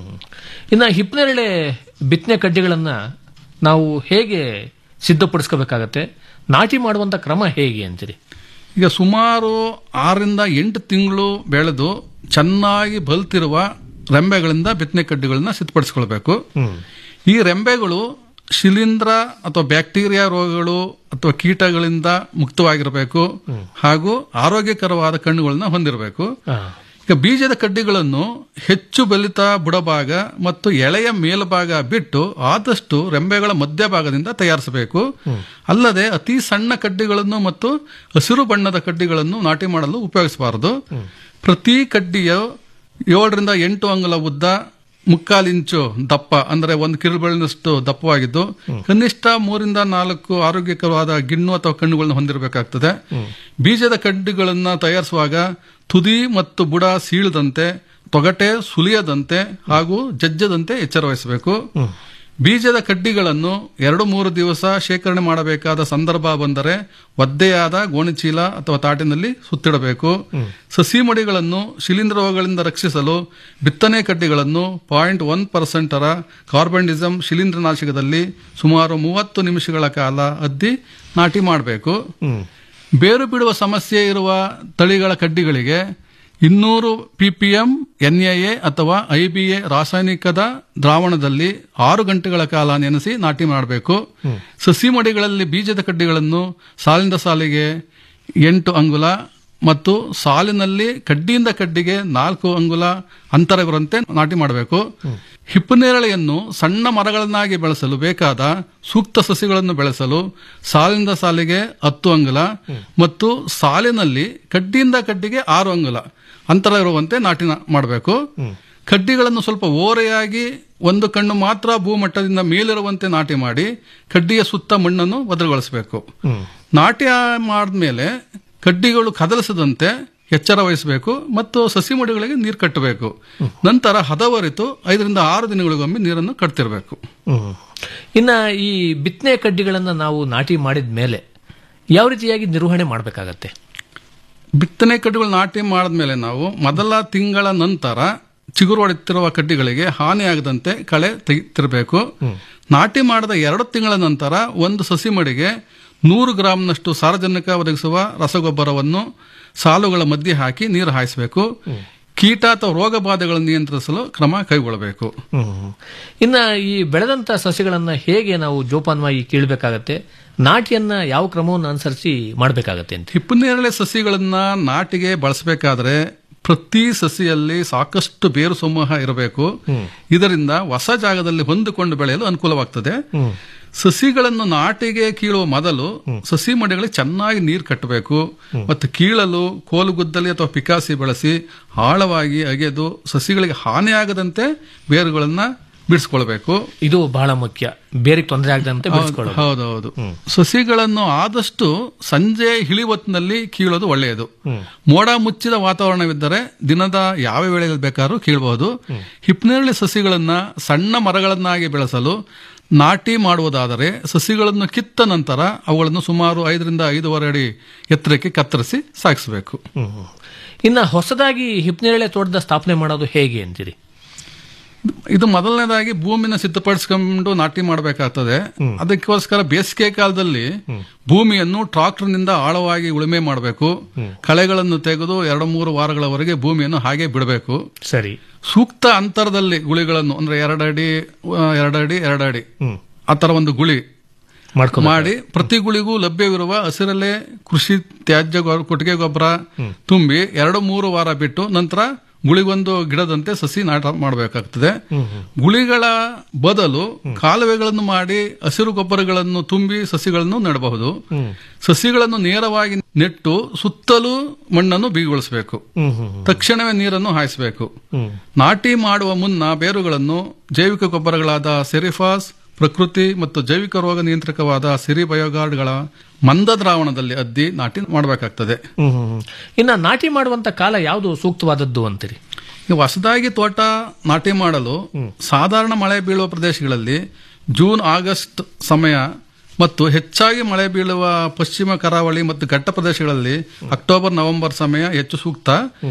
ಇನ್ನು ಹಿಪ್ಪನೇರಳೆ ಬಿತ್ತನೆ ಕಡ್ಡಿಗಳನ್ನ ನಾವು ಹೇಗೆ ಸಿದ್ಧಪಡಿಸ್ಕೋಬೇಕಾಗತ್ತೆ ನಾಟಿ ಮಾಡುವಂತ ಕ್ರಮ ಹೇಗೆ ಅಂತೀರಿ ಈಗ ಸುಮಾರು ಆರರಿಂದ ಎಂಟು ತಿಂಗಳು ಬೆಳೆದು ಚೆನ್ನಾಗಿ ಬಲ್ತಿರುವ ರೆಂಬೆಗಳಿಂದ ಬಿತ್ತನೆ ಕಡ್ಡಿಗಳನ್ನ ಸಿದ್ಧಪಡಿಸ್ಕೊಳ್ಬೇಕು ಈ ರೆಂಬೆಗಳು ಶಿಲೀಂಧ್ರ ಅಥವಾ ಬ್ಯಾಕ್ಟೀರಿಯಾ ರೋಗಗಳು ಅಥವಾ ಕೀಟಗಳಿಂದ ಮುಕ್ತವಾಗಿರಬೇಕು ಹಾಗೂ ಆರೋಗ್ಯಕರವಾದ ಕಣ್ಣುಗಳನ್ನ ಹೊಂದಿರಬೇಕು ಈಗ ಬೀಜದ ಕಡ್ಡಿಗಳನ್ನು ಹೆಚ್ಚು ಬಲಿತ ಬುಡಭಾಗ ಮತ್ತು ಎಳೆಯ ಮೇಲ್ಭಾಗ ಬಿಟ್ಟು ಆದಷ್ಟು ರೆಂಬೆಗಳ ಮಧ್ಯಭಾಗದಿಂದ ತಯಾರಿಸಬೇಕು ಅಲ್ಲದೆ ಅತಿ ಸಣ್ಣ ಕಡ್ಡಿಗಳನ್ನು ಮತ್ತು ಹಸಿರು ಬಣ್ಣದ ಕಡ್ಡಿಗಳನ್ನು ನಾಟಿ ಮಾಡಲು ಉಪಯೋಗಿಸಬಾರದು ಪ್ರತಿ ಕಡ್ಡಿಯ ಏಳರಿಂದ ಎಂಟು ಅಂಗುಲ ಉದ್ದ ಮುಕ್ಕಾಲು ಇಂಚು ದಪ್ಪ ಅಂದ್ರೆ ಒಂದು ಕಿರುಬೆರಳಿನಷ್ಟು ದಪ್ಪವಾಗಿದ್ದು ಕನಿಷ್ಠ ಮೂರಿಂದ ನಾಲ್ಕು ಆರೋಗ್ಯಕರವಾದ ಗಿಣ್ಣು ಅಥವಾ ಕಣ್ಣುಗಳನ್ನು ಹೊಂದಿರಬೇಕಾಗ್ತದೆ ಬೀಜದ ಕಡ್ಡಿಗಳನ್ನ ತಯಾರಿಸುವಾಗ ತುದಿ ಮತ್ತು ಬುಡ ಸೀಳದಂತೆ ತೊಗಟೆ ಸುಲಿಯದಂತೆ ಹಾಗೂ ಜಜ್ಜದಂತೆ ಎಚ್ಚರ ವಹಿಸಬೇಕು ಬೀಜದ ಕಡ್ಡಿಗಳನ್ನು ಎರಡು ಮೂರು ದಿವಸ ಶೇಖರಣೆ ಮಾಡಬೇಕಾದ ಸಂದರ್ಭ ಬಂದರೆ ಒದ್ದೆಯಾದ ಗೋಣಿಚೀಲ ಅಥವಾ ತಾಟಿನಲ್ಲಿ ಸುತ್ತಿಡಬೇಕು ಸಸಿ ಮಡಿಗಳನ್ನು ಶಿಲೀಂಧ್ರ ರೋಗಗಳಿಂದ ರಕ್ಷಿಸಲು ಬಿತ್ತನೆ ಕಡ್ಡಿಗಳನ್ನು ಪಾಯಿಂಟ್ ಒನ್ ಪರ್ಸೆಂಟರ ಕಾರ್ಬನ್ಡಿಸಮ್ ಶಿಲೀಂಧ್ರನಾಶಕದಲ್ಲಿ ಸುಮಾರು ಮೂವತ್ತು ನಿಮಿಷಗಳ ಕಾಲ ಅದ್ದಿ ನಾಟಿ ಮಾಡಬೇಕು ಬೇರು ಬಿಡುವ ಸಮಸ್ಯೆ ಇರುವ ತಳಿಗಳ ಕಡ್ಡಿಗಳಿಗೆ ಇನ್ನೂರು ಪಿಪಿಎಂ ಎನ್ಎಎ ಅಥವಾ ಐಬಿಎ ರಾಸಾಯನಿಕದ ದ್ರಾವಣದಲ್ಲಿ ಆರು ಗಂಟೆಗಳ ಕಾಲ ನೆನೆಸಿ ನಾಟಿ ಮಾಡಬೇಕು ಸಸಿ ಮಡಿಗಳಲ್ಲಿ ಬೀಜದ ಕಡ್ಡಿಗಳನ್ನು ಸಾಲಿಂದ ಸಾಲಿಗೆ ಎಂಟು ಅಂಗುಲ ಮತ್ತು ಸಾಲಿನಲ್ಲಿ ಕಡ್ಡಿಯಿಂದ ಕಡ್ಡಿಗೆ ನಾಲ್ಕು ಅಂಗುಲ ಅಂತರವಿರುವಂತೆ ನಾಟಿ ಮಾಡಬೇಕು ಹಿಪ್ಪನೇರಳೆಯನ್ನು ಸಣ್ಣ ಮರಗಳನ್ನಾಗಿ ಬೆಳೆಸಲು ಬೇಕಾದ ಸೂಕ್ತ ಸಸಿಗಳನ್ನು ಬೆಳೆಸಲು ಸಾಲಿನಿಂದ ಸಾಲಿಗೆ ಹತ್ತು ಅಂಗುಲ ಮತ್ತು ಸಾಲಿನಲ್ಲಿ ಕಡ್ಡಿಯಿಂದ ಕಡ್ಡಿಗೆ ಆರು ಅಂಗುಲ ಅಂತರ ಇರುವಂತೆ ನಾಟಿ ಮಾಡಬೇಕು ಕಡ್ಡಿಗಳನ್ನು ಸ್ವಲ್ಪ ಓರೆಯಾಗಿ ಒಂದು ಕಣ್ಣು ಮಾತ್ರ ಭೂಮಟ್ಟದಿಂದ ಮೇಲಿರುವಂತೆ ನಾಟಿ ಮಾಡಿ ಕಡ್ಡಿಯ ಸುತ್ತ ಮಣ್ಣನ್ನು ಬದಲುಗೊಳಿಸಬೇಕು ನಾಟಿ ಮಾಡಿದ್ಮೇಲೆ ಕಡ್ಡಿಗಳು ಕದಲಿಸದಂತೆ ಎಚ್ಚರ ವಹಿಸಬೇಕು ಮತ್ತು ಸಸಿ ಮಡಿಗಳಿಗೆ ನೀರು ಕಟ್ಟಬೇಕು ನಂತರ ಹದವರಿತು ಐದರಿಂದ ಆರು ದಿನಗಳಿಗೊಮ್ಮೆ ನೀರನ್ನು ಕಟ್ತಿರ್ಬೇಕು ಇನ್ನ ಈ ಬಿತ್ತನೆ ಕಡ್ಡಿಗಳನ್ನ ನಾವು ನಾಟಿ ಮಾಡಿದ ಮೇಲೆ ಯಾವ ರೀತಿಯಾಗಿ ನಿರ್ವಹಣೆ ಮಾಡಬೇಕಾಗತ್ತೆ ಬಿತ್ತನೆ ಕಡ್ಡಿಗಳು ನಾಟಿ ಮಾಡಿದ್ಮೇಲೆ ನಾವು ಮೊದಲ ತಿಂಗಳ ನಂತರ ಚಿಗುರು ಹೊಡೆತಿರುವ ಕಡ್ಡಿಗಳಿಗೆ ಹಾನಿಯಾಗದಂತೆ ಕಳೆ ತೆಗಿತಿರಬೇಕು ನಾಟಿ ಮಾಡಿದ ಎರಡು ತಿಂಗಳ ನಂತರ ಒಂದು ಸಸಿ ಮಡಿಗೆ ನೂರು ಗ್ರಾಂನಷ್ಟು ಸಾರಜನಕ ಒದಗಿಸುವ ರಸಗೊಬ್ಬರವನ್ನು ಸಾಲುಗಳ ಮಧ್ಯೆ ಹಾಕಿ ನೀರು ಹಾಯಿಸಬೇಕು ಕೀಟ ಅಥವಾ ರೋಗ ಬಾಧೆಗಳನ್ನು ನಿಯಂತ್ರಿಸಲು ಕ್ರಮ ಕೈಗೊಳ್ಳಬೇಕು ಇನ್ನ ಈ ಬೆಳೆದಂತ ಸಸ್ಯಗಳನ್ನ ಹೇಗೆ ನಾವು ಜೋಪಾನವಾಗಿ ಕೀಳ್ಬೇಕಾಗತ್ತೆ ನಾಟಿಯನ್ನ ಯಾವ ಕ್ರಮವನ್ನು ಅನುಸರಿಸಿ ಮಾಡಬೇಕಾಗತ್ತೆ ಅಂತ ಹಿಪ್ಪನೇರಳೆ ಸಸಿಗಳನ್ನ ನಾಟಿಗೆ ಬಳಸಬೇಕಾದ್ರೆ ಪ್ರತಿ ಸಸಿಯಲ್ಲಿ ಸಾಕಷ್ಟು ಬೇರು ಸಮೂಹ ಇರಬೇಕು ಇದರಿಂದ ಹೊಸ ಜಾಗದಲ್ಲಿ ಹೊಂದಿಕೊಂಡು ಬೆಳೆಯಲು ಅನುಕೂಲವಾಗ್ತದೆ ಸಸಿಗಳನ್ನು ನಾಟಿಗೆ ಕೀಳುವ ಮೊದಲು ಸಸಿ ಮಡಿಗಳಿಗೆ ಚೆನ್ನಾಗಿ ನೀರು ಕಟ್ಟಬೇಕು ಮತ್ತು ಕೀಳಲು ಕೋಲುಗುದ್ದಲಿ ಅಥವಾ ಪಿಕಾಸಿ ಬಳಸಿ ಆಳವಾಗಿ ಅಗೆದು ಸಸಿಗಳಿಗೆ ಹಾನಿಯಾಗದಂತೆ ಬೇರುಗಳನ್ನ ಬಿಡಿಸ್ಕೊಳ್ಬೇಕು ಇದು ಬಹಳ ಮುಖ್ಯ ಬೇರೆ ತೊಂದರೆ ಆಗದಂತೆ ಬಿಡಿಸ್ಕೊಳ್ಳೋದು ಹೌದೌದು ಸಸಿಗಳನ್ನು ಆದಷ್ಟು ಸಂಜೆ ಹಿಳಿವತ್ತಿನಲ್ಲಿ ಕೀಳೋದು ಒಳ್ಳೆಯದು ಮೋಡ ಮುಚ್ಚಿದ ವಾತಾವರಣವಿದ್ದರೆ ದಿನದ ಯಾವ ವೇಳೆಯಲ್ಲಿ ಬೇಕಾದ್ರೂ ಕೀಳಬಹುದು ಹಿಪ್ನೇರಳೆ ಸಸಿಗಳನ್ನ ಸಣ್ಣ ಮರಗಳನ್ನಾಗಿ ಬೆಳೆಸಲು ನಾಟಿ ಮಾಡುವುದಾದರೆ ಸಸಿಗಳನ್ನು ಕಿತ್ತ ನಂತರ ಅವುಗಳನ್ನು ಸುಮಾರು ಐದರಿಂದ ಐದೂವರೆ ಅಡಿ ಎತ್ತರಕ್ಕೆ ಕತ್ತರಿಸಿ ಸಾಗಿಸಬೇಕು ಇನ್ನ ಹೊಸದಾಗಿ ಹಿಪ್ನೇರಳೆ ತೋಟದ ಸ್ಥಾಪನೆ ಮಾಡೋದು ಹೇಗೆ ಅಂತೀರಿ ಇದು ಮೊದಲನೇದಾಗಿ ಭೂಮಿನ ಸಿದ್ಧಪಡಿಸ್ಕೊಂಡು ನಾಟಿ ಮಾಡಬೇಕಾಗ್ತದೆ ಅದಕ್ಕೋಸ್ಕರ ಬೇಸಿಗೆ ಕಾಲದಲ್ಲಿ ಭೂಮಿಯನ್ನು ಟ್ರಾಕ್ಟರ್ನಿಂದ ಆಳವಾಗಿ ಉಳುಮೆ ಮಾಡಬೇಕು ಕಳೆಗಳನ್ನು ತೆಗೆದು ಎರಡು ಮೂರು ವಾರಗಳವರೆಗೆ ಭೂಮಿಯನ್ನು ಹಾಗೆ ಬಿಡಬೇಕು ಸರಿ ಸೂಕ್ತ ಅಂತರದಲ್ಲಿ ಗುಳಿಗಳನ್ನು ಅಂದ್ರೆ ಎರಡಡಿ ಎರಡಡಿ ಎರಡಡಿ ಆ ತರ ಒಂದು ಗುಳಿ ಮಾಡಿ ಪ್ರತಿ ಗುಳಿಗೂ ಲಭ್ಯವಿರುವ ಹಸಿರಲ್ಲೇ ಕೃಷಿ ತ್ಯಾಜ್ಯ ಗೊ- ಕೊಟ್ಟಿಗೆ ಗೊಬ್ಬರ ತುಂಬಿ ಎರಡು ಮೂರು ವಾರ ಬಿಟ್ಟು ನಂತರ ಗುಳಿಗೊಂದು ಗಿಡದಂತೆ ಸಸಿ ನಾಟ ಮಾಡಬೇಕಾಗ್ತದೆ ಗುಳಿಗಳ ಬದಲು ಕಾಲುವೆಗಳನ್ನು ಮಾಡಿ ಹಸಿರು ಗೊಬ್ಬರಗಳನ್ನು ತುಂಬಿ ಸಸಿಗಳನ್ನು ನೆಡಬಹುದು ಸಸಿಗಳನ್ನು ನೇರವಾಗಿ ನೆಟ್ಟು ಸುತ್ತಲೂ ಮಣ್ಣನ್ನು ಬಿಗಿಗೊಳಿಸಬೇಕು ತಕ್ಷಣವೇ ನೀರನ್ನು ಹಾಯಿಸಬೇಕು ನಾಟಿ ಮಾಡುವ ಮುನ್ನ ಬೇರುಗಳನ್ನು ಜೈವಿಕ ಗೊಬ್ಬರಗಳಾದ ಸೆರಿಫಾಸ್ ಪ್ರಕೃತಿ ಮತ್ತು ಜೈವಿಕ ರೋಗ ನಿಯಂತ್ರಕವಾದ ಸಿರಿ ಬಯೋಗಾರ್ಡ್ಗಳ ಮಂದ ದ್ರಾವಣದಲ್ಲಿ ಅದ್ದಿ ನಾಟಿ ಮಾಡಬೇಕಾಗ್ತದೆ ಇನ್ನ ನಾಟಿ ಮಾಡುವಂತ ಕಾಲ ಯಾವುದು ಸೂಕ್ತವಾದದ್ದು ಅಂತೀರಿ ಈಗ ಹೊಸದಾಗಿ ತೋಟ ನಾಟಿ ಮಾಡಲು ಸಾಧಾರಣ ಮಳೆ ಬೀಳುವ ಪ್ರದೇಶಗಳಲ್ಲಿ ಜೂನ್ ಆಗಸ್ಟ್ ಸಮಯ ಮತ್ತು ಹೆಚ್ಚಾಗಿ ಮಳೆ ಬೀಳುವ ಪಶ್ಚಿಮ ಕರಾವಳಿ ಮತ್ತು ಘಟ್ಟ ಪ್ರದೇಶಗಳಲ್ಲಿ ಅಕ್ಟೋಬರ್ ನವೆಂಬರ್ ಸಮಯ ಹೆಚ್ಚು ಸೂಕ್ತ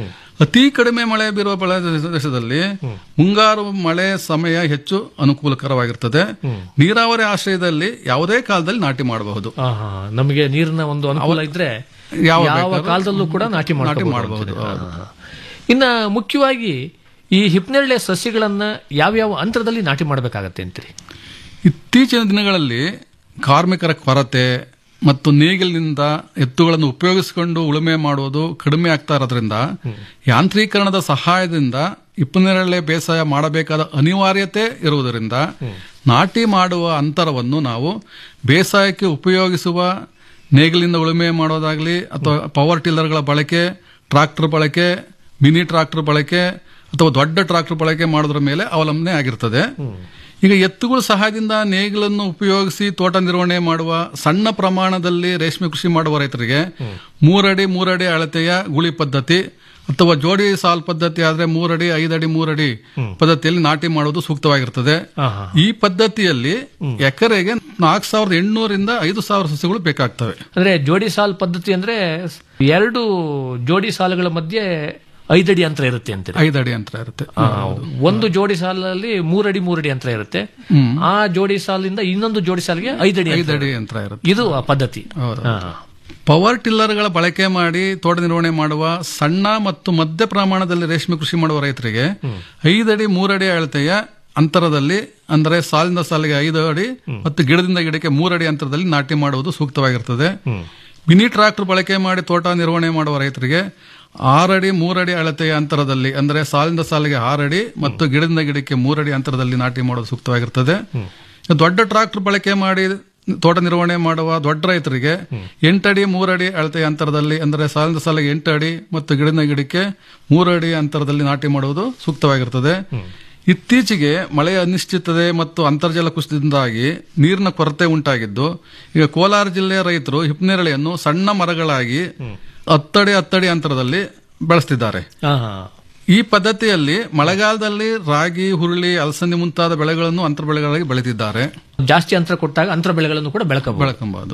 ಅತಿ ಕಡಿಮೆ ಮಳೆ ಬೀರುವ ಪ್ರದೇಶದಲ್ಲಿ ಮುಂಗಾರು ಮಳೆ ಸಮಯ ಹೆಚ್ಚು ಅನುಕೂಲಕರವಾಗಿರ್ತದೆ ನೀರಾವರಿ ಆಶ್ರಯದಲ್ಲಿ ಯಾವುದೇ ಕಾಲದಲ್ಲಿ ನಾಟಿ ಮಾಡಬಹುದು ಆಹಾ, ನಮಗೆ ನೀರಿನ ಒಂದು ಅನುಕೂಲ ಇದ್ರೆ ಯಾವ ಯಾವ ಬೇಕಾದ್ರೂ ಕಾಲದಲ್ಲೂ ಕೂಡ ನಾಟಿ ನಾಟಿ ಮಾಡಬಹುದು ಮಾಡಬಹುದು, ಹೌದು. ಇನ್ನ ಮುಖ್ಯವಾಗಿ ಈ ಹಿಪ್ನೇರಳೆ ಸಸ್ಯಗಳನ್ನ ಯಾವ್ಯಾವ ಅಂತರದಲ್ಲಿ ನಾಟಿ ಮಾಡಬೇಕಾಗತ್ತೆ ಅಂತೀರಿ ಇತ್ತೀಚಿನ ದಿನಗಳಲ್ಲಿ ಕಾರ್ಮಿಕರ ಕೊರತೆ ಮತ್ತು ನೇಗಿಲಿನಿಂದ ಎತ್ತುಗಳನ್ನು ಉಪಯೋಗಿಸಿಕೊಂಡು ಉಳುಮೆ ಮಾಡುವುದು ಕಡಿಮೆ ಆಗ್ತಾ ಇರೋದ್ರಿಂದ ಯಾಂತ್ರೀಕರಣದ ಸಹಾಯದಿಂದ ಇಪ್ಪನೇರಳೆ ಬೇಸಾಯ ಮಾಡಬೇಕಾದ ಅನಿವಾರ್ಯತೆ ಇರುವುದರಿಂದ ನಾಟಿ ಮಾಡುವ ಅಂತರವನ್ನು ನಾವು ಬೇಸಾಯಕ್ಕೆ ಉಪಯೋಗಿಸುವ ನೇಗಿಲಿಂದ ಉಳುಮೆ ಮಾಡೋದಾಗ್ಲಿ ಅಥವಾ ಪವರ್ ಟಿಲ್ಲರ್ಗಳ ಬಳಕೆ ಟ್ರಾಕ್ಟರ್ ಬಳಕೆ ಮಿನಿ ಟ್ರಾಕ್ಟರ್ ಬಳಕೆ ಅಥವಾ ದೊಡ್ಡ ಟ್ರಾಕ್ಟರ್ ಬಳಕೆ ಮಾಡೋದ್ರ ಮೇಲೆ ಅವಲಂಬನೆ ಆಗಿರ್ತದೆ ಈಗ ಎತ್ತುಗಳ ಸಹಾಯದಿಂದ ನೇಗಿಲನ್ನು ಉಪಯೋಗಿಸಿ ತೋಟ ನಿರ್ವಹಣೆ ಮಾಡುವ ಸಣ್ಣ ಪ್ರಮಾಣದಲ್ಲಿ ರೇಷ್ಮೆ ಕೃಷಿ ಮಾಡುವ ರೈತರಿಗೆ ಮೂರಡಿ ಮೂರಡಿ ಅಳತೆಯ ಗುಳಿ ಪದ್ಧತಿ ಅಥವಾ ಜೋಡಿ ಸಾಲ್ ಪದ್ಧತಿ ಆದ್ರೆ ಮೂರಡಿ ಐದಡಿ ಮೂರಡಿ ಪದ್ಧತಿಯಲ್ಲಿ ನಾಟಿ ಮಾಡುವುದು ಸೂಕ್ತವಾಗಿರ್ತದೆ ಈ ಪದ್ಧತಿಯಲ್ಲಿ ಎಕರೆಗೆ ನಾಲ್ಕು ಸಾವಿರದ ಎಂಟುನೂರಿಂದ ಐದು ಸಾವಿರ ಸಸ್ಯಗಳು ಬೇಕಾಗ್ತವೆ ಅಂದ್ರೆ ಜೋಡಿ ಸಾಲ್ ಪದ್ಧತಿ ಅಂದ್ರೆ ಎರಡು ಜೋಡಿ ಸಾಲುಗಳ ಮಧ್ಯೆ ಐದಡಿ ಅಂತರ ಇರುತ್ತೆ ಅಂತೀರಿ ಐದಡಿ ಅಂತರ ಇರುತ್ತೆ ಆ, ಒಂದು ಜೋಡಿ ಸಾಲಲ್ಲಿ ಮೂರಡಿ ಮೂರಡಿ ಅಂತರ ಇರುತ್ತೆ ಹ್ಮ್. ಆ ಜೋಡಿ ಸಾಲಿಂದ ಇನ್ನೊಂದು ಜೋಡಿ ಸಾಲಿಗೆ ಐದಡಿ ಅಂತರ ಐದಡಿ ಇರುತ್ತೆ. ಅಂತರ ಇರುತ್ತೆ ಇದು ಆ ಪದ್ಧತಿ ಹೌದು. ಹಾ. ಪವರ್ ಟಿಲ್ಲರ್ಗಳ ಬಳಕೆ ಮಾಡಿ ತೋಟ ನಿರ್ವಹಣೆ ಮಾಡುವ ಸಣ್ಣ ಮತ್ತು ಮಧ್ಯ ಪ್ರಮಾಣದಲ್ಲಿ ರೇಷ್ಮೆ ಕೃಷಿ ಮಾಡುವ ರೈತರಿಗೆ ಐದಡಿ ಮೂರಡಿ ಅಳತೆಯ ಅಂತರದಲ್ಲಿ ಅಂದರೆ ಸಾಲಿನ ಸಾಲಿಗೆ ಐದು ಅಡಿ ಮತ್ತು ಗಿಡದಿಂದ ಗಿಡಕ್ಕೆ ಮೂರಡಿ ಅಂತರದಲ್ಲಿ ನಾಟಿ ಮಾಡುವುದು ಸೂಕ್ತವಾಗಿರ್ತದೆ ಮಿನಿ ಟ್ರಾಕ್ಟರ್ ಬಳಕೆ ಮಾಡಿ ತೋಟ ನಿರ್ವಹಣೆ ಮಾಡುವ ರೈತರಿಗೆ ಆರಡಿ ಮೂರಡಿ ಅಳತೆಯ ಅಂತರದಲ್ಲಿ ಅಂದರೆ ಸಾಲಿನ ಸಾಲಿಗೆ ಆರಡಿ ಮತ್ತು ಗಿಡದಿಂದ ಗಿಡಕ್ಕೆ ಮೂರಡಿ ಅಂತರದಲ್ಲಿ ನಾಟಿ ಮಾಡೋದು ಸೂಕ್ತವಾಗಿರ್ತದೆ ದೊಡ್ಡ ಟ್ರಾಕ್ಟರ್ ಬಳಕೆ ಮಾಡಿ ತೋಟ ನಿರ್ವಹಣೆ ಮಾಡುವ ದೊಡ್ಡ ರೈತರಿಗೆ ಎಂಟಡಿ ಮೂರಡಿ ಅಳತೆಯ ಅಂತರದಲ್ಲಿ ಅಂದರೆ ಸಾಲಿನ ಸಾಲಿಗೆ ಎಂಟು ಅಡಿ ಮತ್ತು ಗಿಡದಿಂದ ಗಿಡಕ್ಕೆ ಮೂರಡಿ ಅಂತರದಲ್ಲಿ ನಾಟಿ ಮಾಡುವುದು ಸೂಕ್ತವಾಗಿರ್ತದೆ ಇತ್ತೀಚೆಗೆ ಮಳೆಯ ಅನಿಶ್ಚಿತತೆ ಮತ್ತು ಅಂತರ್ಜಲ ಕುಸಿತದಿಂದಾಗಿ ನೀರಿನ ಕೊರತೆ ಉಂಟಾಗಿದ್ದು ಈಗ ಕೋಲಾರ ಜಿಲ್ಲೆಯ ರೈತರು ಹಿಪ್ನೇರಳೆಯನ್ನು ಸಣ್ಣ ಮರಗಳಾಗಿ ಹತ್ತಡಿ ಹತ್ತಡಿ ಅಂತರದಲ್ಲಿ ಬೆಳೆಸ್ತಿದ್ದಾರೆ ಆಹಾ. ಈ ಪದ್ಧತಿಯಲ್ಲಿ ಮಳೆಗಾಲದಲ್ಲಿ ರಾಗಿ ಹುರುಳಿ ಅಲಸಂದಿ ಮುಂತಾದ ಬೆಳೆಗಳನ್ನು ಅಂತರ ಬೆಳೆಗಳಾಗಿ ಬೆಳೆದಿದ್ದಾರೆ ಜಾಸ್ತಿ ಅಂತರ ಕೊಟ್ಟಾಗ ಅಂತರ ಬೆಳೆಗಳನ್ನು ಕೂಡ ಬೆಳಕಬಹುದು ಬೆಳಕಬಹುದು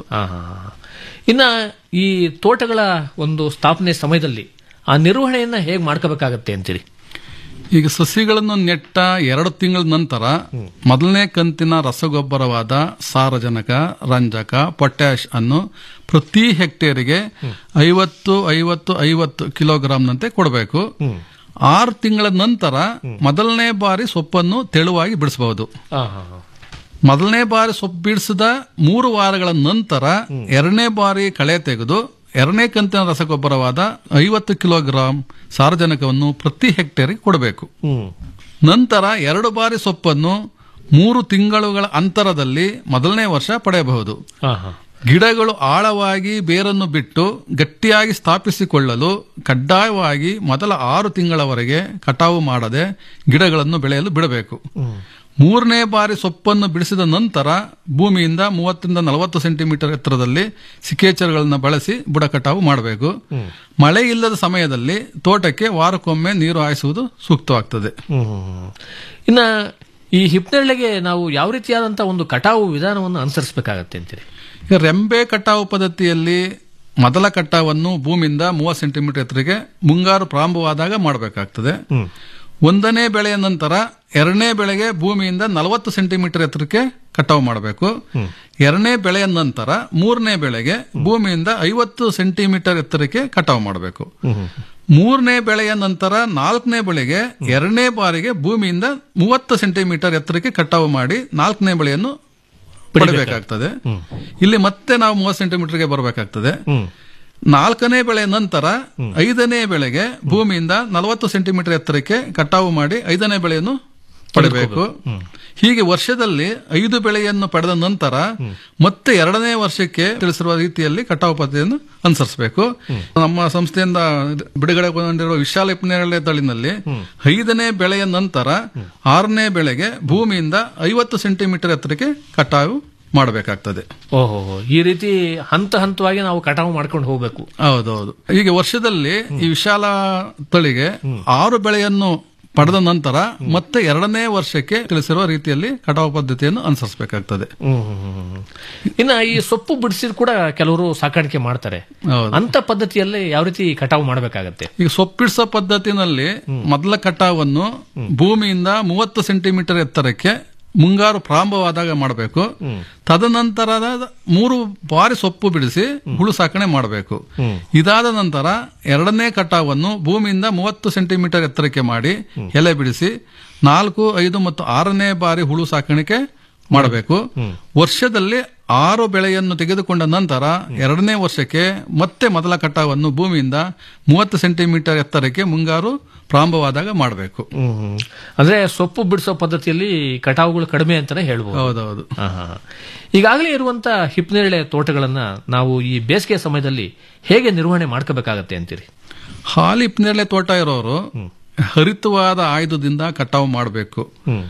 ಇನ್ನ ಈ ತೋಟಗಳ ಒಂದು ಸ್ಥಾಪನೆ ಸಮಯದಲ್ಲಿ ಆ ನಿರ್ವಹಣೆಯನ್ನ ಹೇಗೆ ಮಾಡ್ಕೋಬೇಕಾಗತ್ತೆ ಅಂತೀರಿ ಈಗ ಸಸಿಗಳನ್ನು ನೆಟ್ಟ ಎರಡು ತಿಂಗಳ ನಂತರ ಮೊದಲನೇ ಕಂತಿನ ರಸಗೊಬ್ಬರವಾದ ಸಾರಜನಕ ರಂಜಕ ಪೊಟ್ಯಾಶ್ ಅನ್ನು ಪ್ರತಿ ಹೆಕ್ಟೇರಿಗೆ ಐವತ್ತು ಐವತ್ತು ಐವತ್ತು ಕಿಲೋಗ್ರಾಂನಂತೆ ಕೊಡಬೇಕು ಆರು ತಿಂಗಳ ನಂತರ ಮೊದಲನೇ ಬಾರಿ ಸೊಪ್ಪನ್ನು ತೆಳುವಾಗಿ ಬಿಡಿಸಬಹುದು ಮೊದಲನೇ ಬಾರಿ ಸೊಪ್ಪು ಬಿಡಿಸಿದ ಮೂರು ವಾರಗಳ ನಂತರ ಎರಡನೇ ಬಾರಿ ಕಳೆ ತೆಗೆದು ಎರಡನೇ ಕಂತಿನ ರಸಗೊಬ್ಬರವಾದ ಐವತ್ತು ಕಿಲೋಗ್ರಾಂ ಸಾರಜನಕವನ್ನು ಪ್ರತಿ ಹೆಕ್ಟೇರಿಗೆ ಕೊಡಬೇಕು ನಂತರ ಎರಡು ಬಾರಿ ಸೊಪ್ಪನ್ನು ಮೂರು ತಿಂಗಳುಗಳ ಅಂತರದಲ್ಲಿ ಮೊದಲನೇ ವರ್ಷ ಪಡೆಯಬಹುದು ಗಿಡಗಳು ಆಳವಾಗಿ ಬೇರನ್ನು ಬಿಟ್ಟು ಗಟ್ಟಿಯಾಗಿ ಸ್ಥಾಪಿಸಿಕೊಳ್ಳಲು ಕಡ್ಡಾಯವಾಗಿ ಮೊದಲ ಆರು ತಿಂಗಳವರೆಗೆ ಕಟಾವು ಮಾಡದೆ ಗಿಡಗಳನ್ನು ಬೆಳೆಯಲು ಬಿಡಬೇಕು ಮೂರನೇ ಬಾರಿ ಸೊಪ್ಪನ್ನು ಬಿಡಿಸಿದ ನಂತರ ಭೂಮಿಯಿಂದ ಮೂವತ್ತರಿಂದ ನಲವತ್ತು ಸೆಂಟಿಮೀಟರ್ ಎತ್ತರದಲ್ಲಿ ಸಿಕೇಚರ್ಗಳನ್ನು ಬಳಸಿ ಬುಡ ಕಟಾವು ಮಾಡಬೇಕು ಮಳೆ ಇಲ್ಲದ ಸಮಯದಲ್ಲಿ ತೋಟಕ್ಕೆ ವಾರಕ್ಕೊಮ್ಮೆ ನೀರು ಹಾಯಿಸುವುದು ಸೂಕ್ತವಾಗ್ತದೆ ಇನ್ನ ಈ ಹಿಪ್ನೇರಳೆಗೆ ನಾವು ಯಾವ ರೀತಿಯಾದಂತಹ ಒಂದು ಕಟಾವು ವಿಧಾನವನ್ನು ಅನುಸರಿಸಬೇಕಾಗತ್ತೆ ಅಂತೀರಿ ಈಗ ರೆಂಬೆ ಕಟಾವು ಪದ್ಧತಿಯಲ್ಲಿ ಮೊದಲ ಕಟಾವನ್ನು ಭೂಮಿಯಿಂದ ಮೂವತ್ತು ಸೆಂಟಿಮೀಟರ್ ಎತ್ತರಿಗೆ ಮುಂಗಾರು ಪ್ರಾರಂಭವಾದಾಗ ಮಾಡಬೇಕಾಗ್ತದೆ ಒಂದನೇ ಬೆಳೆಯ ನಂತರ ಎರಡನೇ ಬೆಳೆಗೆ ಭೂಮಿಯಿಂದ ನಲವತ್ತು ಸೆಂಟಿಮೀಟರ್ ಎತ್ತರಕ್ಕೆ ಕಟಾವು ಮಾಡಬೇಕು ಎರಡನೇ ಬೆಳೆಯ ನಂತರ ಮೂರನೇ ಬೆಳೆಗೆ ಭೂಮಿಯಿಂದ ಐವತ್ತು ಸೆಂಟಿಮೀಟರ್ ಎತ್ತರಕ್ಕೆ ಕಟಾವು ಮಾಡಬೇಕು ಮೂರನೇ ಬೆಳೆಯ ನಂತರ ನಾಲ್ಕನೇ ಬೆಳೆಗೆ ಎರಡನೇ ಬಾರಿಗೆ ಭೂಮಿಯಿಂದ ಮೂವತ್ತು ಸೆಂಟಿಮೀಟರ್ ಎತ್ತರಕ್ಕೆ ಕಟಾವು ಮಾಡಿ ನಾಲ್ಕನೇ ಬೆಳೆಯನ್ನು ಪಡಿಬೇಕಾಗ್ತದೆ ಇಲ್ಲಿ ಮತ್ತೆ ನಾವು ಮೂವತ್ತು ಸೆಂಟಿಮೀಟರ್ಗೆ ಬರಬೇಕಾಗ್ತದೆ ನಾಲ್ಕನೇ ಬೆಳೆ ನಂತರ ಐದನೇ ಬೆಳೆಗೆ ಭೂಮಿಯಿಂದ ನಲವತ್ತು ಸೆಂಟಿಮೀಟರ್ ಎತ್ತರಕ್ಕೆ ಕಟಾವು ಮಾಡಿ ಐದನೇ ಬೆಳೆಯನ್ನು ಪಡಿಬೇಕು ಹೀಗೆ ವರ್ಷದಲ್ಲಿ ಐದು ಬೆಳೆಯನ್ನು ಪಡೆದ ನಂತರ ಮತ್ತೆ ಎರಡನೇ ವರ್ಷಕ್ಕೆ ತಿಳಿಸಿರುವ ರೀತಿಯಲ್ಲಿ ಕಟಾವು ಪದ್ಧತಿಯನ್ನು ಅನುಸರಿಸಬೇಕು ನಮ್ಮ ಸಂಸ್ಥೆಯಿಂದ ಬಿಡುಗಡೆಗೊಂಡಿರುವ ವಿಶಾಲ ಹಿಪ್ಪನೇರಳೆ ತಳಿನಲ್ಲಿ ಐದನೇ ಬೆಳೆಯ ನಂತರ ಆರನೇ ಬೆಳೆಗೆ ಭೂಮಿಯಿಂದ ಐವತ್ತು ಸೆಂಟಿಮೀಟರ್ ಎತ್ತರಕ್ಕೆ ಕಟಾವು ಮಾಡಬೇಕಾಗ್ತದೆ ಓಹೋ ಈ ರೀತಿ ಹಂತ ಹಂತವಾಗಿ ನಾವು ಕಟಾವು ಮಾಡ್ಕೊಂಡು ಹೋಗ್ಬೇಕು ಹೌದೌದು ಹೀಗೆ ವರ್ಷದಲ್ಲಿ ಈ ವಿಶಾಲ ತಳಿಗೆ ಆರು ಬೆಳೆಯನ್ನು ಪಡೆದ ನಂತರ ಮತ್ತೆ ಎರಡನೇ ವರ್ಷಕ್ಕೆ ತಿಳಿಸಿರುವ ರೀತಿಯಲ್ಲಿ ಕಟಾವು ಪದ್ಧತಿಯನ್ನು ಅನುಸರಿಸಬೇಕಾಗ್ತದೆ ಹ್ಮ್, ಹ್ಮ್, ಹ್ಮ್, ಹ್ಮ್. ಇನ್ನ ಈ ಸೊಪ್ಪು ಬಿಡಿಸಿದ್ ಕೂಡ ಕೆಲವರು ಸಾಕಾಣಿಕೆ ಮಾಡ್ತಾರೆ ಹೌದು. ಅಂತ ಪದ್ಧತಿಯಲ್ಲಿ ಯಾವ ರೀತಿ ಕಟಾವು ಮಾಡಬೇಕಾಗತ್ತೆ ಈಗ ಸೊಪ್ಪಿಡಿಸೋ ಪದ್ಧತಿನಲ್ಲಿ ಮೊದಲ ಕಟಾವನ್ನು ಭೂಮಿಯಿಂದ ಮೂವತ್ತು ಸೆಂಟಿಮೀಟರ್ ಎತ್ತರಕ್ಕೆ ಮುಂಗಾರು ಪ್ರಾರಂಭವಾದಾಗ ಮಾಡಬೇಕು ತದನಂತರದ ಮೂರು ಬಾರಿ ಸೊಪ್ಪು ಬಿಡಿಸಿ ಹುಳು ಸಾಕಣೆ ಮಾಡಬೇಕು ಇದಾದ ನಂತರ ಎರಡನೇ ಕಟಾವನ್ನು ಭೂಮಿಯಿಂದ ಮೂವತ್ತು ಸೆಂಟಿಮೀಟರ್ ಎತ್ತರಕ್ಕೆ ಮಾಡಿ ಎಲೆ ಬಿಡಿಸಿ ನಾಲ್ಕು ಐದು ಮತ್ತು ಆರನೇ ಬಾರಿ ಹುಳು ಸಾಕಾಣಿಕೆ ಮಾಡಬೇಕು ವರ್ಷದಲ್ಲಿ ಆರು ಬೆಳೆಯನ್ನು ತೆಗೆದುಕೊಂಡ ನಂತರ ಎರಡನೇ ವರ್ಷಕ್ಕೆ ಮತ್ತೆ ಮೊದಲ ಕಟಾವನ್ನು ಭೂಮಿಯಿಂದ ಮೂವತ್ತು ಸೆಂಟಿಮೀಟರ್ ಎತ್ತರಕ್ಕೆ ಮುಂಗಾರು ಪ್ರಾರಂಭವಾದಾಗ ಮಾಡಬೇಕು ಹ್ಮ್, ಹ್ಮ್. ಅಂದ್ರೆ ಸೊಪ್ಪು ಬಿಡಿಸೋ ಪದ್ಧತಿಯಲ್ಲಿ ಕಟಾವುಗಳು ಕಡಿಮೆ ಅಂತಾನೆ ಹೇಳ್ಬೋದು ಹೌದೌದು ಆಹಾ. ಈಗಾಗಲೇ ಇರುವಂತ ಹಿಪ್ನೇರಳೆ ತೋಟಗಳನ್ನ ನಾವು ಈ ಬೇಸಿಗೆ ಸಮಯದಲ್ಲಿ ಹೇಗೆ ನಿರ್ವಹಣೆ ಮಾಡ್ಕೋಬೇಕಾಗತ್ತೆ ಅಂತೀರಿ ಹಾಲಿ ಹಿಪ್ನೇರಳೆ ತೋಟ ಇರೋರು ಹರಿತವಾದ ಆಯುಧದಿಂದ ಕಟಾವು ಮಾಡಬೇಕು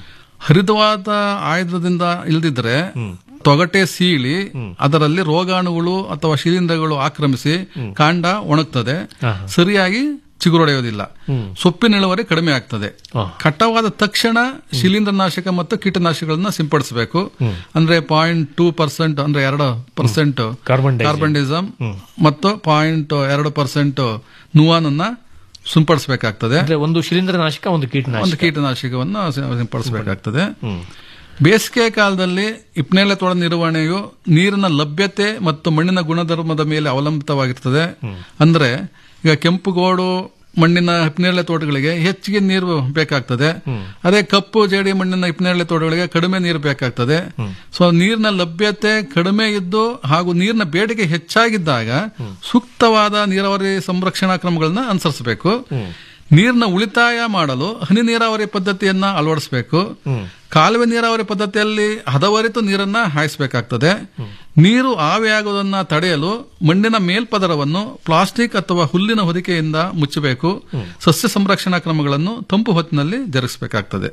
ಹರಿತವಾದ ಆಯುಧದಿಂದ ಇಲ್ದಿದ್ರೆ ತೊಗಟೆ ಸೀಳಿ ಅದರಲ್ಲಿ ರೋಗಾಣುಗಳು ಅಥವಾ ಶಿಲೀಂಧ್ರಗಳು ಆಕ್ರಮಿಸಿ ಕಾಂಡ ಒಣಗ್ತದೆ ಸರಿಯಾಗಿ ಚಿಗುರೊಡೆಯೋದಿಲ್ಲ ಸೊಪ್ಪಿನ ಇಳುವರಿ ಕಡಿಮೆ ಆಗ್ತದೆ ಕಟಾವಾದ ತಕ್ಷಣ ಶಿಲೀಂಧ್ರನಾಶಕ ಮತ್ತು ಕೀಟನಾಶಕಗಳನ್ನ ಸಿಂಪಡಿಸಬೇಕು ಅಂದ್ರೆ ಪಾಯಿಂಟ್ ಟೂ ಪರ್ಸೆಂಟ್ ಅಂದ್ರೆ ಎರಡು ಪರ್ಸೆಂಟ್ ಕಾರ್ಬನ್ ಕಾರ್ಬನ್ಡಿಸಮ್ ಮತ್ತು ಪಾಯಿಂಟ್ ಎರಡು ಪರ್ಸೆಂಟ್ ನುವಾನನ್ನ ಸಿಂಪಡಿಸಬೇಕಾಗ್ತದೆ ಅಂದ್ರೆ ಒಂದು ಶಿಲೀಂಧ್ರನಾಶಕ ಒಂದು ಕೀಟನಾಶಕ ಒಂದು ಕೀಟನಾಶಕವನ್ನು ಸಿಂಪಡಿಸಬೇಕಾಗ್ತದೆ ಬೇಸಿಗೆ ಕಾಲದಲ್ಲಿ ಹಿಪ್ನೇಲೆ ತೋಟ ನಿರ್ವಹಣೆಯು ನೀರಿನ ಲಭ್ಯತೆ ಮತ್ತು ಮಣ್ಣಿನ ಗುಣಧರ್ಮದ ಮೇಲೆ ಅವಲಂಬಿತವಾಗಿರ್ತದೆ ಅಂದ್ರೆ ಈಗ ಕೆಂಪುಗೋಡು ಮಣ್ಣಿನ ಹಿಪ್ನೇರಳೆ ತೋಟಗಳಿಗೆ ಹೆಚ್ಚಿಗೆ ನೀರು ಬೇಕಾಗ್ತದೆ ಅದೇ ಕಪ್ಪು ಜೇಡಿ ಮಣ್ಣಿನ ಹಿಪ್ನೇರಳೆ ತೋಟಗಳಿಗೆ ಕಡಿಮೆ ನೀರು ಬೇಕಾಗ್ತದೆ ಸೊ ನೀರಿನ ಲಭ್ಯತೆ ಕಡಿಮೆ ಇದ್ದು ಹಾಗೂ ನೀರಿನ ಬೇಡಿಕೆ ಹೆಚ್ಚಾಗಿದ್ದಾಗ ಸೂಕ್ತವಾದ ನೀರಾವರಿ ಸಂರಕ್ಷಣಾ ಕ್ರಮಗಳನ್ನ ಅನುಸರಿಸಬೇಕು ನೀರಿನ ಉಳಿತಾಯ ಮಾಡಲು ಹನಿ ನೀರಾವರಿ ಪದ್ಧತಿಯನ್ನ ಅಳವಡಿಸಬೇಕು ಕಾಲುವೆ ನೀರಾವರಿ ಪದ್ಧತಿಯಲ್ಲಿ ಹದವರಿತು ನೀರನ್ನ ಹಾಯಿಸಬೇಕಾಗ್ತದೆ ನೀರು ಆವಿಯಾಗುವುದನ್ನ ತಡೆಯಲು ಮಣ್ಣಿನ ಮೇಲ್ಪದರವನ್ನು ಪ್ಲಾಸ್ಟಿಕ್ ಅಥವಾ ಹುಲ್ಲಿನ ಹೊದಿಕೆಯಿಂದ ಮುಚ್ಚಬೇಕು ಸಸ್ಯ ಸಂರಕ್ಷಣಾ ಕ್ರಮಗಳನ್ನು ತಂಪು ಹೊತ್ತಿನಲ್ಲಿ ಜರುಗಿಸಬೇಕಾಗ್ತದೆ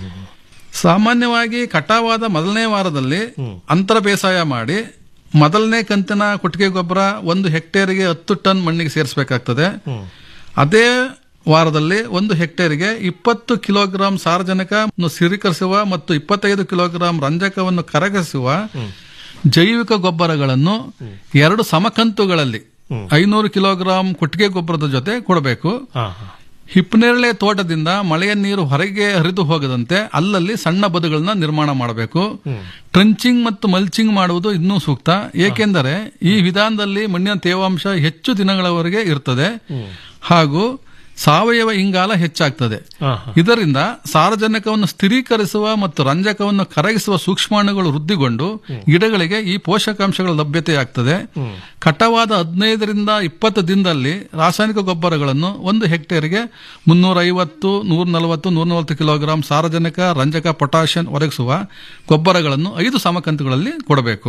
ಸಾಮಾನ್ಯವಾಗಿ ಕಟಾವಾದ ಮೊದಲನೇ ವಾರದಲ್ಲಿ ಅಂತರ ಬೇಸಾಯ ಮಾಡಿ ಮೊದಲನೇ ಕಂತಿನ ಕೊಟ್ಟಿಗೆ ಗೊಬ್ಬರ ಒಂದು ಹೆಕ್ಟೇರಿಗೆ ಹತ್ತು ಟನ್ ಮಣ್ಣಿಗೆ ಸೇರಿಸಬೇಕಾಗ್ತದೆ ಅದೇ ವಾರದಲ್ಲಿ ಒಂದು ಹೆಕ್ಟೇರಿಗೆ ಇಪ್ಪತ್ತು ಕಿಲೋಗ್ರಾಂ ಸಾರಜನಕ ಸ್ಥಿರೀಕರಿಸುವ ಮತ್ತು ಇಪ್ಪತ್ತೈದು ಕಿಲೋಗ್ರಾಂ ರಂಜಕವನ್ನು ಕರಗಿಸುವ ಜೈವಿಕ ಗೊಬ್ಬರಗಳನ್ನು ಎರಡು ಸಮಕಂತುಗಳಲ್ಲಿ ಐನೂರು ಕಿಲೋಗ್ರಾಂ ಕೊಟ್ಟಿಗೆ ಗೊಬ್ಬರದ ಜೊತೆ ಕೊಡಬೇಕು ಹಿಪ್ಪನೇರಳೆ ತೋಟದಿಂದ ಮಳೆಯ ನೀರು ಹೊರಗೆ ಹರಿದು ಹೋಗದಂತೆ ಅಲ್ಲಲ್ಲಿ ಸಣ್ಣ ಬದುಗಳನ್ನ ನಿರ್ಮಾಣ ಮಾಡಬೇಕು ಟ್ರಂಚಿಂಗ್ ಮತ್ತು ಮಲ್ಚಿಂಗ್ ಮಾಡುವುದು ಇನ್ನೂ ಸೂಕ್ತ ಏಕೆಂದರೆ ಈ ವಿಧಾನದಲ್ಲಿ ಮಣ್ಣಿನ ತೇವಾಂಶ ಹೆಚ್ಚು ದಿನಗಳವರೆಗೆ ಇರ್ತದೆ ಹಾಗೂ ಸಾವಯವ ಇಂಗಾಲ ಹೆಚ್ಚಾಗ್ತದೆ ಇದರಿಂದ ಸಾರಜನಕವನ್ನು ಸ್ಥಿರೀಕರಿಸುವ ಮತ್ತು ರಂಜಕವನ್ನು ಕರಗಿಸುವ ಸೂಕ್ಷ್ಮಾಣುಗಳು ವೃದ್ಧಿಗೊಂಡು ಗಿಡಗಳಿಗೆ ಈ ಪೋಷಕಾಂಶಗಳ ಲಭ್ಯತೆಯಾಗ್ತದೆ ಕಟವಾದ ಹದಿನೈದರಿಂದ ಇಪ್ಪತ್ತು ದಿನದಲ್ಲಿ ರಾಸಾಯನಿಕ ಗೊಬ್ಬರಗಳನ್ನು ಒಂದು ಹೆಕ್ಟೇರ್ಗೆ ಮುನ್ನೂರ ಐವತ್ತು ನೂರ ನಲವತ್ತು ನೂರ ನಲವತ್ತು ಕಿಲೋಗ್ರಾಂ ಸಾರಜನಕ ರಂಜಕ ಪೊಟ್ಯಾಷಿಯಂ ಒದಗಿಸುವ ಗೊಬ್ಬರಗಳನ್ನು ಐದು ಸಮಕಂತುಗಳಲ್ಲಿ ಕೊಡಬೇಕು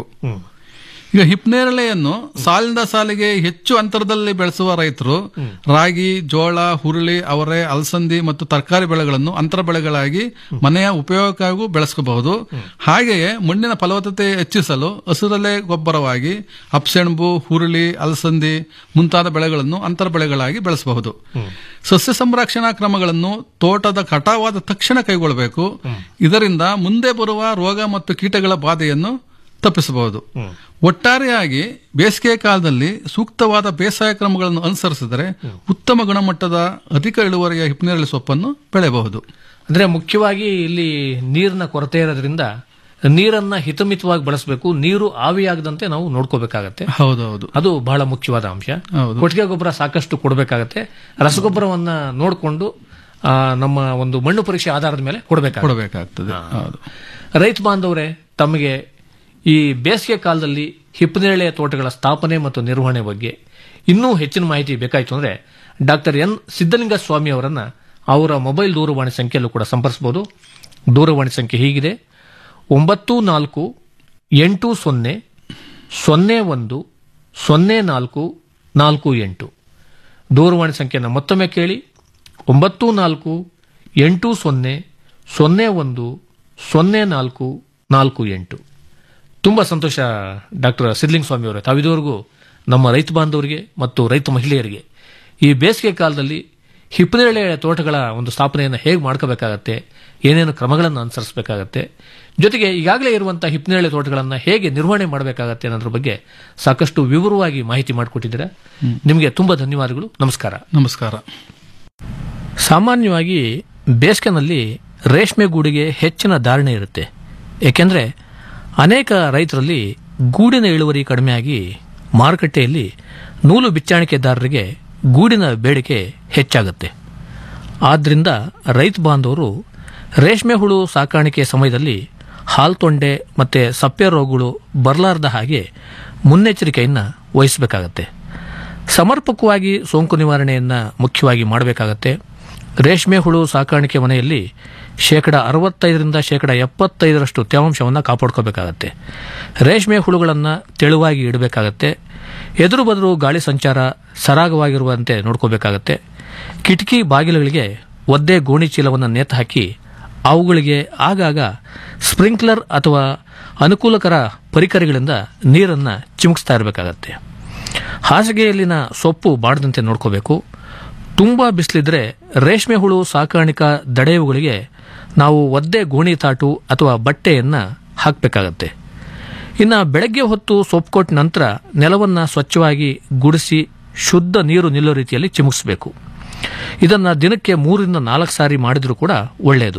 ಈಗ ಹಿಪ್ನೇರಳೆಯನ್ನು ಸಾಲಿಂದ ಸಾಲಿಗೆ ಹೆಚ್ಚು ಅಂತರದಲ್ಲಿ ಬೆಳೆಸುವ ರೈತರು ರಾಗಿ ಜೋಳ ಹುರುಳಿ ಅವರೆ ಅಲಸಂದಿ ಮತ್ತು ತರಕಾರಿ ಬೆಳೆಗಳನ್ನು ಅಂತರ ಬೆಳೆಗಳಾಗಿ ಮನೆಯ ಉಪಯೋಗಕ್ಕಾಗೂ ಬೆಳೆಸ್ಕೋಬಹುದು ಹಾಗೆಯೇ ಮಣ್ಣಿನ ಫಲವತ್ತತೆ ಹೆಚ್ಚಿಸಲು ಹಸಿರಲೆ ಗೊಬ್ಬರವಾಗಿ ಅಪ್ಸೆಣಬು ಹುರುಳಿ ಅಲಸಂದಿ ಮುಂತಾದ ಬೆಳೆಗಳನ್ನು ಅಂತರ ಬೆಳೆಗಳಾಗಿ ಬೆಳೆಸಬಹುದು ಸಸ್ಯ ಸಂರಕ್ಷಣಾ ಕ್ರಮಗಳನ್ನು ತೋಟದ ಕಟಾವಾದ ತಕ್ಷಣ ಕೈಗೊಳ್ಳಬೇಕು ಇದರಿಂದ ಮುಂದೆ ಬರುವ ರೋಗ ಮತ್ತು ಕೀಟಗಳ ಬಾಧೆಯನ್ನು ತಪ್ಪಿಸಬಹುದು ಒಟ್ಟಾರೆಯಾಗಿ ಬೇಸಿಗೆ ಕಾಲದಲ್ಲಿ ಸೂಕ್ತವಾದ ಬೇಸಾಯ ಕ್ರಮಗಳನ್ನು ಅನುಸರಿಸಿದರೆ ಉತ್ತಮ ಗುಣಮಟ್ಟದ ಅಧಿಕ ಇಳುವರಿಯ ಹಿಪ್ಪನೇರಳೆ ಸೊಪ್ಪನ್ನು ಬೆಳೆಯಬಹುದು ಅಂದ್ರೆ ಮುಖ್ಯವಾಗಿ ಇಲ್ಲಿ ನೀರಿನ ಕೊರತೆ ಇರೋದ್ರಿಂದ ನೀರನ್ನ ಹಿತಮಿತವಾಗಿ ಬಳಸಬೇಕು ನೀರು ಆವಿಯಾಗದಂತೆ ನಾವು ನೋಡ್ಕೋಬೇಕಾಗತ್ತೆ ಹೌದೌದು ಅದು ಬಹಳ ಮುಖ್ಯವಾದ ಅಂಶ ಹೌದು. ಕೊಟ್ಟಿಗೆ ಗೊಬ್ಬರ ಸಾಕಷ್ಟು ಕೊಡಬೇಕಾಗತ್ತೆ ರಸಗೊಬ್ಬರವನ್ನ ನೋಡಿಕೊಂಡು ನಮ್ಮ ಒಂದು ಮಣ್ಣು ಪರೀಕ್ಷೆ ಆಧಾರದ ಮೇಲೆ ಕೊಡಬೇಕಾಗುತ್ತೆ ಕೊಡಬೇಕಾಗ್ತದೆ ಹೌದು ರೈತ ಬಾಂಧವರೇ ತಮಗೆ ಈ ಬೇಸಿಗೆ ಕಾಲದಲ್ಲಿ ಹಿಪ್ಪನೇರಳೆ ತೋಟಗಳ ಸ್ಥಾಪನೆ ಮತ್ತು ನಿರ್ವಹಣೆ ಬಗ್ಗೆ ಇನ್ನೂ ಹೆಚ್ಚಿನ ಮಾಹಿತಿ ಬೇಕಾಯಿತು ಅಂದ್ರೆ ಡಾಕ್ಟರ್ ಎನ್ ಸಿದ್ದಲಿಂಗ ಸ್ವಾಮಿ ಅವರನ್ನ ಅವರ ಮೊಬೈಲ್ ದೂರವಾಣಿ ಸಂಖ್ಯೆಯಲ್ಲೂ ಕೂಡ ಸಂಪರ್ಸಬಹುದು ದೂರವಾಣಿ ಸಂಖ್ಯೆ ಹೀಗಿದೆ ಒಂಬತ್ತು ನಾಲ್ಕು ಎಂಟು ಸೊನ್ನೆ ಸೊನ್ನೆ ಒಂದು ಸೊನ್ನೆ ನಾಲ್ಕು ನಾಲ್ಕು ಎಂಟು ದೂರವಾಣಿ ಸಂಖ್ಯೆಯನ್ನು ಮತ್ತೊಮ್ಮೆ ಕೇಳಿ ಒಂಬತ್ತು ನಾಲ್ಕು ಎಂಟು ಸೊನ್ನೆ ಸೊನ್ನೆ ಒಂದು ಸೊನ್ನೆ ನಾಲ್ಕು ನಾಲ್ಕು ಎಂಟು ತುಂಬ ಸಂತೋಷ ಡಾಕ್ಟರ್ ಸಿದ್ಲಿಂಗ ಸ್ವಾಮಿ ಅವರೇ ತಾವಿದುವರೆಗೂ ನಮ್ಮ ರೈತ ಬಾಂಧವರಿಗೆ ಮತ್ತು ರೈತ ಮಹಿಳೆಯರಿಗೆ ಈ ಬೇಸಿಗೆ ಕಾಲದಲ್ಲಿ ಹಿಪ್ಪನೇಳೆ ತೋಟಗಳ ಒಂದು ಸ್ಥಾಪನೆಯನ್ನು ಹೇಗೆ ಮಾಡ್ಕೋಬೇಕಾಗತ್ತೆ ಏನೇನು ಕ್ರಮಗಳನ್ನು ಅನುಸರಿಸಬೇಕಾಗತ್ತೆ ಜೊತೆಗೆ ಈಗಾಗಲೇ ಇರುವಂತಹ ಹಿಪ್ಪನೇಳೆ ತೋಟಗಳನ್ನು ಹೇಗೆ ನಿರ್ವಹಣೆ ಮಾಡಬೇಕಾಗತ್ತೆ ಅನ್ನೋದ್ರ ಬಗ್ಗೆ ಸಾಕಷ್ಟು ವಿವರವಾಗಿ ಮಾಹಿತಿ ಮಾಡಿಕೊಟ್ಟಿದ್ದೀರಾ ನಿಮಗೆ ತುಂಬ ಧನ್ಯವಾದಗಳು ನಮಸ್ಕಾರ ನಮಸ್ಕಾರ ಸಾಮಾನ್ಯವಾಗಿ ಬೇಸಿಗೆನಲ್ಲಿ ರೇಷ್ಮೆ ಗೂಡಿಗೆ ಹೆಚ್ಚಿನ ಧಾರಣೆ ಇರುತ್ತೆ ಏಕೆಂದರೆ ಅನೇಕ ರೈತರಲ್ಲಿ ಗೂಡಿನ ಇಳುವರಿ ಕಡಿಮೆಯಾಗಿ ಮಾರುಕಟ್ಟೆಯಲ್ಲಿ ನೂಲು ಬಿಚ್ಚಾಣಿಕೆದಾರರಿಗೆ ಗೂಡಿನ ಬೇಡಿಕೆ ಹೆಚ್ಚಾಗುತ್ತೆ ಆದ್ದರಿಂದ ರೈತ ಬಾಂಧವರು ರೇಷ್ಮೆ ಹುಳು ಸಾಕಾಣಿಕೆ ಸಮಯದಲ್ಲಿ ಹಾಲ್ತೊಂಡೆ ಮತ್ತು ಸಪ್ಪೆ ರೋಗಗಳು ಬರಲಾರದ ಹಾಗೆ ಮುನ್ನೆಚ್ಚರಿಕೆಯನ್ನು ವಹಿಸಬೇಕಾಗತ್ತೆ ಸಮರ್ಪಕವಾಗಿ ಸೋಂಕು ನಿವಾರಣೆಯನ್ನು ಮುಖ್ಯವಾಗಿ ಮಾಡಬೇಕಾಗತ್ತೆ ರೇಷ್ಮೆ ಹುಳು ಸಾಕಾಣಿಕೆ ಮನೆಯಲ್ಲಿ ಶೇಕಡ ಅರವತ್ತೈದರಿಂದ ಶೇಕಡ ಎಪ್ಪತ್ತೈದರಷ್ಟು ತೇವಾಂಶವನ್ನು ಕಾಪಾಡ್ಕೋಬೇಕಾಗತ್ತೆ ರೇಷ್ಮೆ ಹುಳುಗಳನ್ನು ತೆಳುವಾಗಿ ಇಡಬೇಕಾಗತ್ತೆ ಎದುರು ಬದುರು ಗಾಳಿ ಸಂಚಾರ ಸರಾಗವಾಗಿರುವಂತೆ ನೋಡ್ಕೋಬೇಕಾಗತ್ತೆ ಕಿಟಕಿ ಬಾಗಿಲುಗಳಿಗೆ ಒದ್ದೆ ಗೋಣಿ ಚೀಲವನ್ನು ನೇತು ಹಾಕಿ ಅವುಗಳಿಗೆ ಆಗಾಗ ಸ್ಪ್ರಿಂಕ್ಲರ್ ಅಥವಾ ಅನುಕೂಲಕರ ಪರಿಕರಗಳಿಂದ ನೀರನ್ನು ಚಿಮುಕಿಸ್ತಾ ಇರಬೇಕಾಗತ್ತೆ ಹಾಸಿಗೆಯಲ್ಲಿನ ಸೊಪ್ಪು ಬಾಡದಂತೆ ನೋಡ್ಕೋಬೇಕು ತುಂಬ ಬಿಸಿಲಿದ್ರೆ ರೇಷ್ಮೆ ಹುಳು ಸಾಕಾಣಿಕಾ ದಡೆಯುಗಳಿಗೆ ನಾವು ಒದ್ದೆ ಗೋಣಿ ತಾಟು ಅಥವಾ ಬಟ್ಟೆಯನ್ನು ಹಾಕಬೇಕಾಗತ್ತೆ ಇನ್ನು ಬೆಳಗ್ಗೆ ಹೊತ್ತು ಸೊಪ್ಪು ಕೊಟ್ಟ ನಂತರ ನೆಲವನ್ನು ಸ್ವಚ್ಛವಾಗಿ ಗುಡಿಸಿ ಶುದ್ಧ ನೀರು ನಿಲ್ಲೋ ರೀತಿಯಲ್ಲಿ ಚಿಮುಕಿಸಬೇಕು ಇದನ್ನು ದಿನಕ್ಕೆ ಮೂರರಿಂದ ನಾಲ್ಕು ಸಾರಿ ಮಾಡಿದರೂ ಕೂಡ ಒಳ್ಳೆಯದು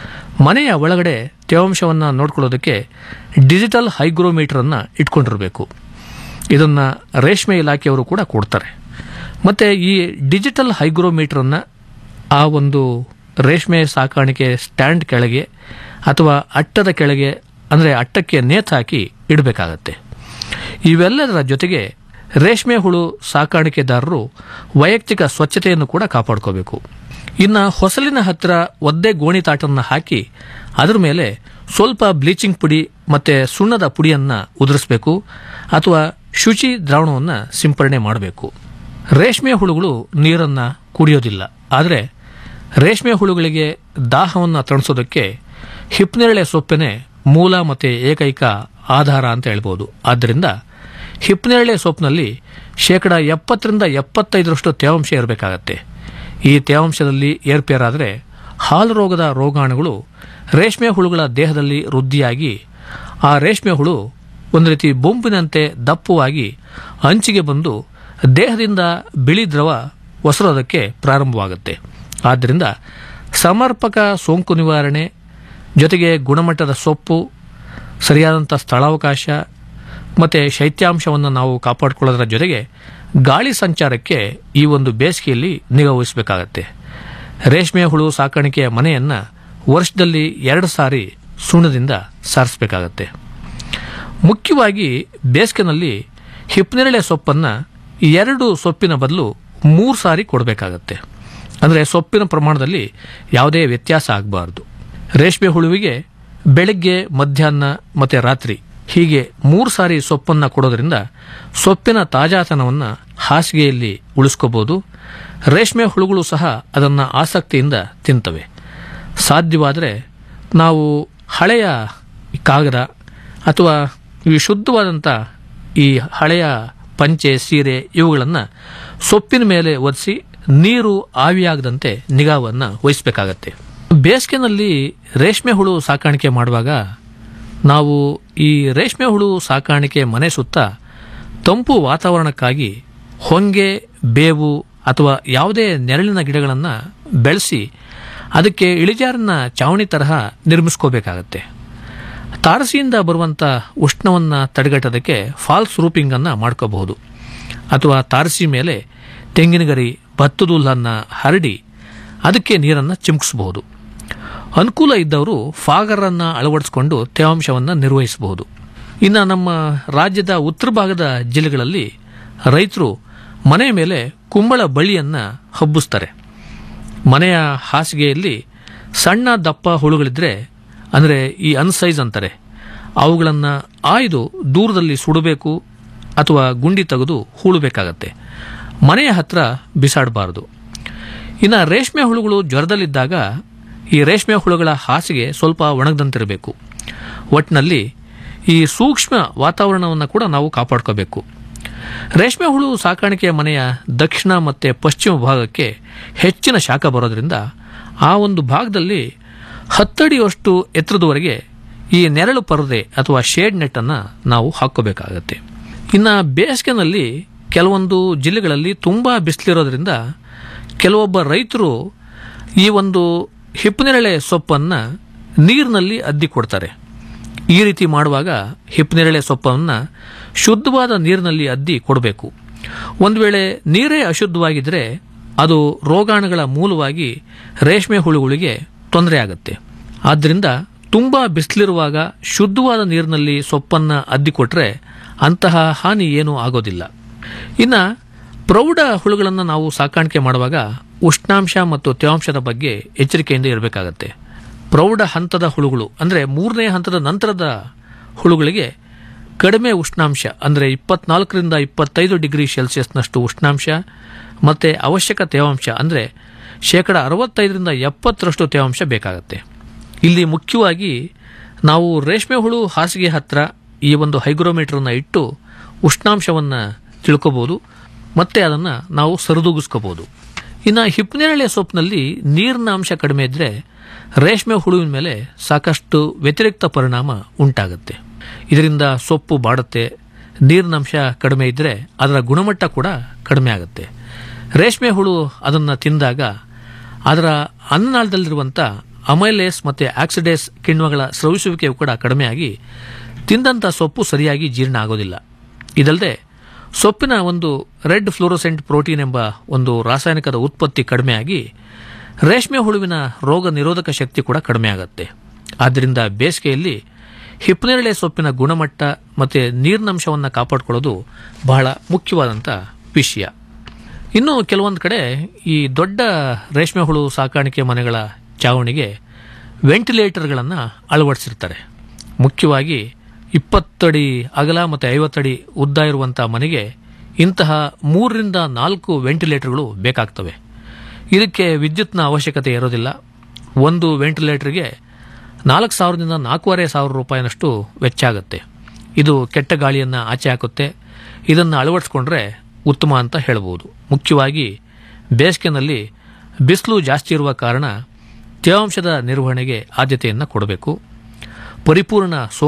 ಮನೆಯ ಒಳಗಡೆ ತೇವಾಂಶವನ್ನು ನೋಡ್ಕೊಳ್ಳೋದಕ್ಕೆ ಡಿಜಿಟಲ್ ಹೈಗ್ರೋಮೀಟರನ್ನು ಇಟ್ಕೊಂಡಿರಬೇಕು ಇದನ್ನು ರೇಷ್ಮೆ ಇಲಾಖೆಯವರು ಕೂಡ ಕೊಡ್ತಾರೆ ಮತ್ತು ಈ ಡಿಜಿಟಲ್ ಹೈಗ್ರೋಮೀಟರನ್ನು ಆ ಒಂದು ರೇಷ್ಮೆ ಸಾಕಾಣಿಕೆ ಸ್ಟ್ಯಾಂಡ್ ಕೆಳಗೆ ಅಥವಾ ಅಟ್ಟದ ಕೆಳಗೆ ಅಂದರೆ ಅಟ್ಟಕ್ಕೆ ನೇತು ಹಾಕಿ ಇಡಬೇಕಾಗತ್ತೆ ಇವೆಲ್ಲದರ ಜೊತೆಗೆ ರೇಷ್ಮೆ ಹುಳು ಸಾಕಾಣಿಕೆದಾರರು ವೈಯಕ್ತಿಕ ಸ್ವಚ್ಛತೆಯನ್ನು ಕೂಡ ಕಾಪಾಡ್ಕೋಬೇಕು ಇನ್ನು ಹೊಸಲಿನ ಹತ್ತಿರ ಒದ್ದೆ ಗೋಣಿ ತಾಟನ್ನು ಹಾಕಿ ಅದರ ಮೇಲೆ ಸ್ವಲ್ಪ ಬ್ಲೀಚಿಂಗ್ ಪುಡಿ ಮತ್ತು ಸುಣ್ಣದ ಪುಡಿಯನ್ನು ಉದುರಿಸಬೇಕು ಅಥವಾ ಶುಚಿ ದ್ರಾವಣವನ್ನು ಸಿಂಪರಣೆ ಮಾಡಬೇಕು ರೇಷ್ಮೆ ಹುಳುಗಳು ನೀರನ್ನು ಕುಡಿಯೋದಿಲ್ಲ ಆದರೆ ರೇಷ್ಮೆ ಹುಳುಗಳಿಗೆ ದಾಹವನ್ನು ತಣಿಸೋದಕ್ಕೆ ಹಿಪ್ನೇರಳೆ ಸೊಪ್ಪೆನೆ ಮೂಲ ಮತ್ತು ಏಕೈಕ ಆಧಾರ ಅಂತ ಹೇಳ್ಬೋದು ಆದ್ದರಿಂದ ಹಿಪ್ನೇರಳೆ ಸೊಪ್ಪಿನಲ್ಲಿ ಶೇಕಡ ಎಪ್ಪತ್ತರಿಂದ ಎಪ್ಪತ್ತೈದರಷ್ಟು ತೇವಾಂಶ ಇರಬೇಕಾಗತ್ತೆ ಈ ತೇವಾಂಶದಲ್ಲಿ ಏರ್ಪೇರಾದರೆ ಹಾಲು ರೋಗದ ರೋಗಾಣುಗಳು ರೇಷ್ಮೆ ಹುಳುಗಳ ದೇಹದಲ್ಲಿ ವೃದ್ಧಿಯಾಗಿ ಆ ರೇಷ್ಮೆ ಹುಳು ಒಂದು ರೀತಿ ಬೊಂಬಿನಂತೆ ದಪ್ಪವಾಗಿ ಅಂಚಿಗೆ ಬಂದು ದೇಹದಿಂದ ಬಿಳಿ ದ್ರವ ಒಸರೋದಕ್ಕೆ ಪ್ರಾರಂಭವಾಗುತ್ತೆ ಆದ್ದರಿಂದ ಸಮರ್ಪಕ ಸೋಂಕು ನಿವಾರಣೆ ಜೊತೆಗೆ ಗುಣಮಟ್ಟದ ಸೊಪ್ಪು ಸರಿಯಾದಂಥ ಸ್ಥಳಾವಕಾಶ ಮತ್ತು ಶೈತ್ಯಾಂಶವನ್ನು ನಾವು ಕಾಪಾಡಿಕೊಳ್ಳೋದರ ಜೊತೆಗೆ ಗಾಳಿ ಸಂಚಾರಕ್ಕೆ ಈ ಒಂದು ಬೇಸಿಗೆಯಲ್ಲಿ ನಿಗಾ ವಹಿಸಬೇಕಾಗತ್ತೆ ರೇಷ್ಮೆ ಹುಳು ಸಾಕಾಣಿಕೆಯ ಮನೆಯನ್ನು ವರ್ಷದಲ್ಲಿ ಎರಡು ಸಾರಿ ಸುಣ್ಣದಿಂದ ಸಾರಿಸಬೇಕಾಗತ್ತೆ ಮುಖ್ಯವಾಗಿ ಬೇಸಿಗೆನಲ್ಲಿ ಹಿಪ್ನೇರಳೆ ಸೊಪ್ಪನ್ನು ಎರಡು ಸೊಪ್ಪಿನ ಬದಲು ಮೂರು ಸಾರಿ ಕೊಡಬೇಕಾಗತ್ತೆ ಅಂದರೆ ಸೊಪ್ಪಿನ ಪ್ರಮಾಣದಲ್ಲಿ ಯಾವುದೇ ವ್ಯತ್ಯಾಸ ಆಗಬಾರ್ದು ರೇಷ್ಮೆ ಹುಳುವಿಗೆ ಬೆಳಗ್ಗೆ ಮಧ್ಯಾಹ್ನ ಮತ್ತು ರಾತ್ರಿ ಹೀಗೆ ಮೂರು ಸಾರಿ ಸೊಪ್ಪನ್ನು ಕೊಡೋದ್ರಿಂದ ಸೊಪ್ಪಿನ ತಾಜಾತನವನ್ನು ಹಾಸಿಗೆಯಲ್ಲಿ ಉಳಿಸ್ಕೋಬೋದು ರೇಷ್ಮೆ ಹುಳುಗಳು ಸಹ ಅದನ್ನು ಆಸಕ್ತಿಯಿಂದ ತಿಂತವೆ ಸಾಧ್ಯವಾದರೆ ನಾವು ಹಳೆಯ ಕಾಗದ ಅಥವಾ ಈ ಶುದ್ಧವಾದಂಥ ಈ ಹಳೆಯ ಪಂಚೆ ಸೀರೆ ಇವುಗಳನ್ನು ಸೊಪ್ಪಿನ ಮೇಲೆ ಒರೆಸಿ ನೀರು ಆವಿಯಾಗದಂತೆ ನಿಗಾವನ್ನು ವಹಿಸಬೇಕಾಗತ್ತೆ ಬೇಸಿಗೆನಲ್ಲಿ ರೇಷ್ಮೆ ಹುಳು ಸಾಕಾಣಿಕೆ ಮಾಡುವಾಗ ನಾವು ಈ ರೇಷ್ಮೆ ಹುಳು ಸಾಕಾಣಿಕೆ ಮನೆ ಸುತ್ತ ತಂಪು ವಾತಾವರಣಕ್ಕಾಗಿ ಹೊಂಗೆ ಬೇವು ಅಥವಾ ಯಾವುದೇ ನೆರಳಿನ ಗಿಡಗಳನ್ನು ಬೆಳೆಸಿ ಅದಕ್ಕೆ ಇಳಿಜಾರಿನ ಚಾವಣಿ ತರಹ ನಿರ್ಮಿಸ್ಕೋಬೇಕಾಗತ್ತೆ ತಾರಸಿಯಿಂದ ಬರುವಂಥ ಉಷ್ಣವನ್ನು ತಡೆಗಟ್ಟೋದಕ್ಕೆ ಫಾಲ್ಸ್ ರೂಪಿಂಗನ್ನು ಮಾಡ್ಕೋಬಹುದು ಅಥವಾ ತಾರಸಿ ಮೇಲೆ ತೆಂಗಿನ ಗರಿ ಭತ್ತದ ಹುಲ್ಲನ್ನು ಹರಡಿ ಅದಕ್ಕೆ ನೀರನ್ನು ಚಿಮುಕಿಸಬಹುದು ಅನುಕೂಲ ಇದ್ದವರು ಫಾಗರನ್ನು ಅಳವಡಿಸಿಕೊಂಡು ತೇವಾಂಶವನ್ನು ನಿರ್ವಹಿಸಬಹುದು ಇನ್ನು ನಮ್ಮ ರಾಜ್ಯದ ಉತ್ತರ ಭಾಗದ ಜಿಲ್ಲೆಗಳಲ್ಲಿ ರೈತರು ಮನೆ ಮೇಲೆ ಕುಂಬಳ ಬಳ್ಳಿಯನ್ನು ಹಬ್ಬಿಸ್ತಾರೆ ಮನೆಯ ಹಾಸಿಗೆಯಲ್ಲಿ ಸಣ್ಣ ದಪ್ಪ ಹುಳುಗಳಿದ್ರೆ ಅಂದರೆ ಈ ಅನ್ಸೈಜ್ ಅಂತಾರೆ ಅವುಗಳನ್ನು ಆಯ್ದು ದೂರದಲ್ಲಿ ಸುಡಬೇಕು ಅಥವಾ ಗುಂಡಿ ತೆಗೆದು ಹೂಳಬೇಕಾಗತ್ತೆ ಮನೆಯ ಹತ್ರ ಬಿಸಾಡಬಾರದು ಇನ್ನು ರೇಷ್ಮೆ ಹುಳುಗಳು ಜ್ವರದಲ್ಲಿದ್ದಾಗ ಈ ರೇಷ್ಮೆ ಹುಳುಗಳ ಹಾಸಿಗೆ ಸ್ವಲ್ಪ ಒಣಗದಂತಿರಬೇಕು ಒಟ್ಟಿನಲ್ಲಿ ಈ ಸೂಕ್ಷ್ಮ ವಾತಾವರಣವನ್ನು ಕೂಡ ನಾವು ಕಾಪಾಡ್ಕೋಬೇಕು ರೇಷ್ಮೆ ಹುಳು ಸಾಕಾಣಿಕೆಯ ಮನೆಯ ದಕ್ಷಿಣ ಮತ್ತು ಪಶ್ಚಿಮ ಭಾಗಕ್ಕೆ ಹೆಚ್ಚಿನ ಶಾಖ ಬರೋದ್ರಿಂದ ಆ ಒಂದು ಭಾಗದಲ್ಲಿ ಹತ್ತಡಿಯಷ್ಟು ಎತ್ತರದವರೆಗೆ ಈ ನೆರಳು ಪರದೆ ಅಥವಾ ಶೇಡ್ ನೆಟ್ಟನ್ನು ನಾವು ಹಾಕ್ಕೋಬೇಕಾಗತ್ತೆ ಇನ್ನು ಬೇಸಿಗೆನಲ್ಲಿ ಕೆಲವೊಂದು ಜಿಲ್ಲೆಗಳಲ್ಲಿ ತುಂಬ ಬಿಸಿಲಿರೋದ್ರಿಂದ ಕೆಲವೊಬ್ಬ ರೈತರು ಈ ಒಂದು ಹಿಪ್ಪನೇರಳೆ ಸೊಪ್ಪನ್ನು ನೀರಿನಲ್ಲಿ ಅದ್ದಿ ಕೊಡ್ತಾರೆ ಈ ರೀತಿ ಮಾಡುವಾಗ ಹಿಪ್ಪನೇರಳೆ ಸೊಪ್ಪನ್ನು ಶುದ್ಧವಾದ ನೀರಿನಲ್ಲಿ ಅದ್ದಿ ಕೊಡಬೇಕು ಒಂದು ವೇಳೆ ನೀರೇ ಅಶುದ್ಧವಾಗಿದ್ದರೆ ಅದು ರೋಗಾಣುಗಳ ಮೂಲವಾಗಿ ರೇಷ್ಮೆ ಹುಳುಗಳಿಗೆ ತೊಂದರೆ ಆಗುತ್ತೆ ಆದ್ದರಿಂದ ತುಂಬ ಬಿಸಿಲಿರುವಾಗ ಶುದ್ಧವಾದ ನೀರಿನಲ್ಲಿ ಸೊಪ್ಪನ್ನು ಅದ್ದಿ ಕೊಟ್ಟರೆ ಅಂತಹ ಹಾನಿ ಏನೂ ಆಗೋದಿಲ್ಲ ಇನ್ನು ಪ್ರೌಢ ಹುಳುಗಳನ್ನು ನಾವು ಸಾಕಾಣಿಕೆ ಮಾಡುವಾಗ ಉಷ್ಣಾಂಶ ಮತ್ತು ತೇವಾಂಶದ ಬಗ್ಗೆ ಎಚ್ಚರಿಕೆಯಿಂದ ಇರಬೇಕಾಗತ್ತೆ ಪ್ರೌಢ ಹಂತದ ಹುಳುಗಳು ಅಂದರೆ ಮೂರನೇ ಹಂತದ ನಂತರದ ಹುಳುಗಳಿಗೆ ಕಡಿಮೆ ಉಷ್ಣಾಂಶ ಅಂದರೆ ಇಪ್ಪತ್ನಾಲ್ಕರಿಂದ ಇಪ್ಪತ್ತೈದು ಡಿಗ್ರಿ ಸೆಲ್ಸಿಯಸ್ನಷ್ಟು ಉಷ್ಣಾಂಶ ಮತ್ತು ಅವಶ್ಯಕ ತೇವಾಂಶ ಅಂದರೆ ಶೇಕಡ ಅರವತ್ತೈದರಿಂದ ಎಪ್ಪತ್ತರಷ್ಟು ತೇವಾಂಶ ಬೇಕಾಗತ್ತೆ ಇಲ್ಲಿ ಮುಖ್ಯವಾಗಿ ನಾವು ರೇಷ್ಮೆ ಹುಳು ಹಾಸಿಗೆ ಹತ್ರ ಈ ಒಂದು ಹೈಗ್ರೋಮೀಟರ್ನ ಇಟ್ಟು ಉಷ್ಣಾಂಶವನ್ನು ತಿಳ್ಕೊಬೋದು ಮತ್ತು ಅದನ್ನು ನಾವು ಸರಿದೂಗಿಸ್ಕೋಬೋದು ಇನ್ನು ಹಿಪ್ಪನೇರಳೆ ಸೊಪ್ಪಿನಲ್ಲಿ ನೀರಿನ ಅಂಶ ಕಡಿಮೆ ಇದ್ದರೆ ರೇಷ್ಮೆ ಹುಳುವಿನ ಮೇಲೆ ಸಾಕಷ್ಟು ವ್ಯತಿರಿಕ್ತ ಪರಿಣಾಮ ಉಂಟಾಗುತ್ತೆ ಇದರಿಂದ ಸೊಪ್ಪು ಬಾಡುತ್ತೆ ನೀರಿನ ಅಂಶ ಕಡಿಮೆ ಇದ್ದರೆ ಅದರ ಗುಣಮಟ್ಟ ಕೂಡ ಕಡಿಮೆ ಆಗುತ್ತೆ ರೇಷ್ಮೆ ಹುಳು ಅದನ್ನು ತಿಂದಾಗ ಅದರ ಅನ್ನನಾಳದಲ್ಲಿರುವಂಥ ಅಮೈಲೇಸ್ ಮತ್ತು ಆಕ್ಸಿಡೇಸ್ ಕಿಣ್ವಗಳ ಸ್ರವಿಸುವಿಕೆಯು ಕೂಡ ಕಡಿಮೆಯಾಗಿ ತಿಂದಂಥ ಸೊಪ್ಪು ಸರಿಯಾಗಿ ಜೀರ್ಣ ಆಗೋದಿಲ್ಲ ಇದಲ್ಲದೆ ಸೊಪ್ಪಿನ ಒಂದು ರೆಡ್ ಫ್ಲೋರೋಸೆಂಟ್ ಪ್ರೋಟೀನ್ ಎಂಬ ಒಂದು ರಾಸಾಯನಿಕದ ಉತ್ಪತ್ತಿ ಕಡಿಮೆಯಾಗಿ ರೇಷ್ಮೆ ಹುಳುವಿನ ರೋಗ ನಿರೋಧಕ ಶಕ್ತಿ ಕೂಡ ಕಡಿಮೆ ಆಗುತ್ತೆ ಆದ್ದರಿಂದ ಬೇಸಿಗೆಯಲ್ಲಿ ಹಿಪ್ಪನೇರಳೆ ಸೊಪ್ಪಿನ ಗುಣಮಟ್ಟ ಮತ್ತು ನೀರಿನಂಶವನ್ನು ಕಾಪಾಡಿಕೊಳ್ಳೋದು ಬಹಳ ಮುಖ್ಯವಾದಂಥ ವಿಷಯ ಇನ್ನು ಕೆಲವೊಂದು ಕಡೆ ಈ ದೊಡ್ಡ ರೇಷ್ಮೆ ಹುಳು ಸಾಕಾಣಿಕೆ ಮನೆಗಳ ಚಾವಣಿಗೆ ವೆಂಟಿಲೇಟರ್ಗಳನ್ನು ಅಳವಡಿಸಿರ್ತಾರೆ ಮುಖ್ಯವಾಗಿ ಇಪ್ಪತ್ತಡಿ ಅಗಲ ಮತ್ತು ಐವತ್ತಡಿ ಉದ್ದ ಇರುವಂಥ ಮನೆಗೆ ಇಂತಹ ಮೂರರಿಂದ ನಾಲ್ಕು ವೆಂಟಿಲೇಟರ್ಗಳು ಬೇಕಾಗ್ತವೆ ಇದಕ್ಕೆ ವಿದ್ಯುತ್ನ ಅವಶ್ಯಕತೆ ಇರೋದಿಲ್ಲ ಒಂದು ವೆಂಟಿಲೇಟರ್ಗೆ ನಾಲ್ಕು ಸಾವಿರದಿಂದ ನಾಲ್ಕೂವರೆ ಸಾವಿರ ರೂಪಾಯಿನಷ್ಟು ವೆಚ್ಚ ಆಗುತ್ತೆ ಇದು ಕೆಟ್ಟ ಗಾಳಿಯನ್ನು ಆಚೆ ಹಾಕುತ್ತೆ ಇದನ್ನು ಅಳವಡಿಸ್ಕೊಂಡ್ರೆ ಉತ್ತಮ ಅಂತ ಹೇಳ್ಬೋದು ಮುಖ್ಯವಾಗಿ ಬೇಸಿಗೆನಲ್ಲಿ ಬಿಸಿಲು ಜಾಸ್ತಿ ಇರುವ ಕಾರಣ ತೇವಾಂಶದ ನಿರ್ವಹಣೆಗೆ ಆದ್ಯತೆಯನ್ನು ಕೊಡಬೇಕು ಪರಿಪೂರ್ಣ ಸೋಂಕು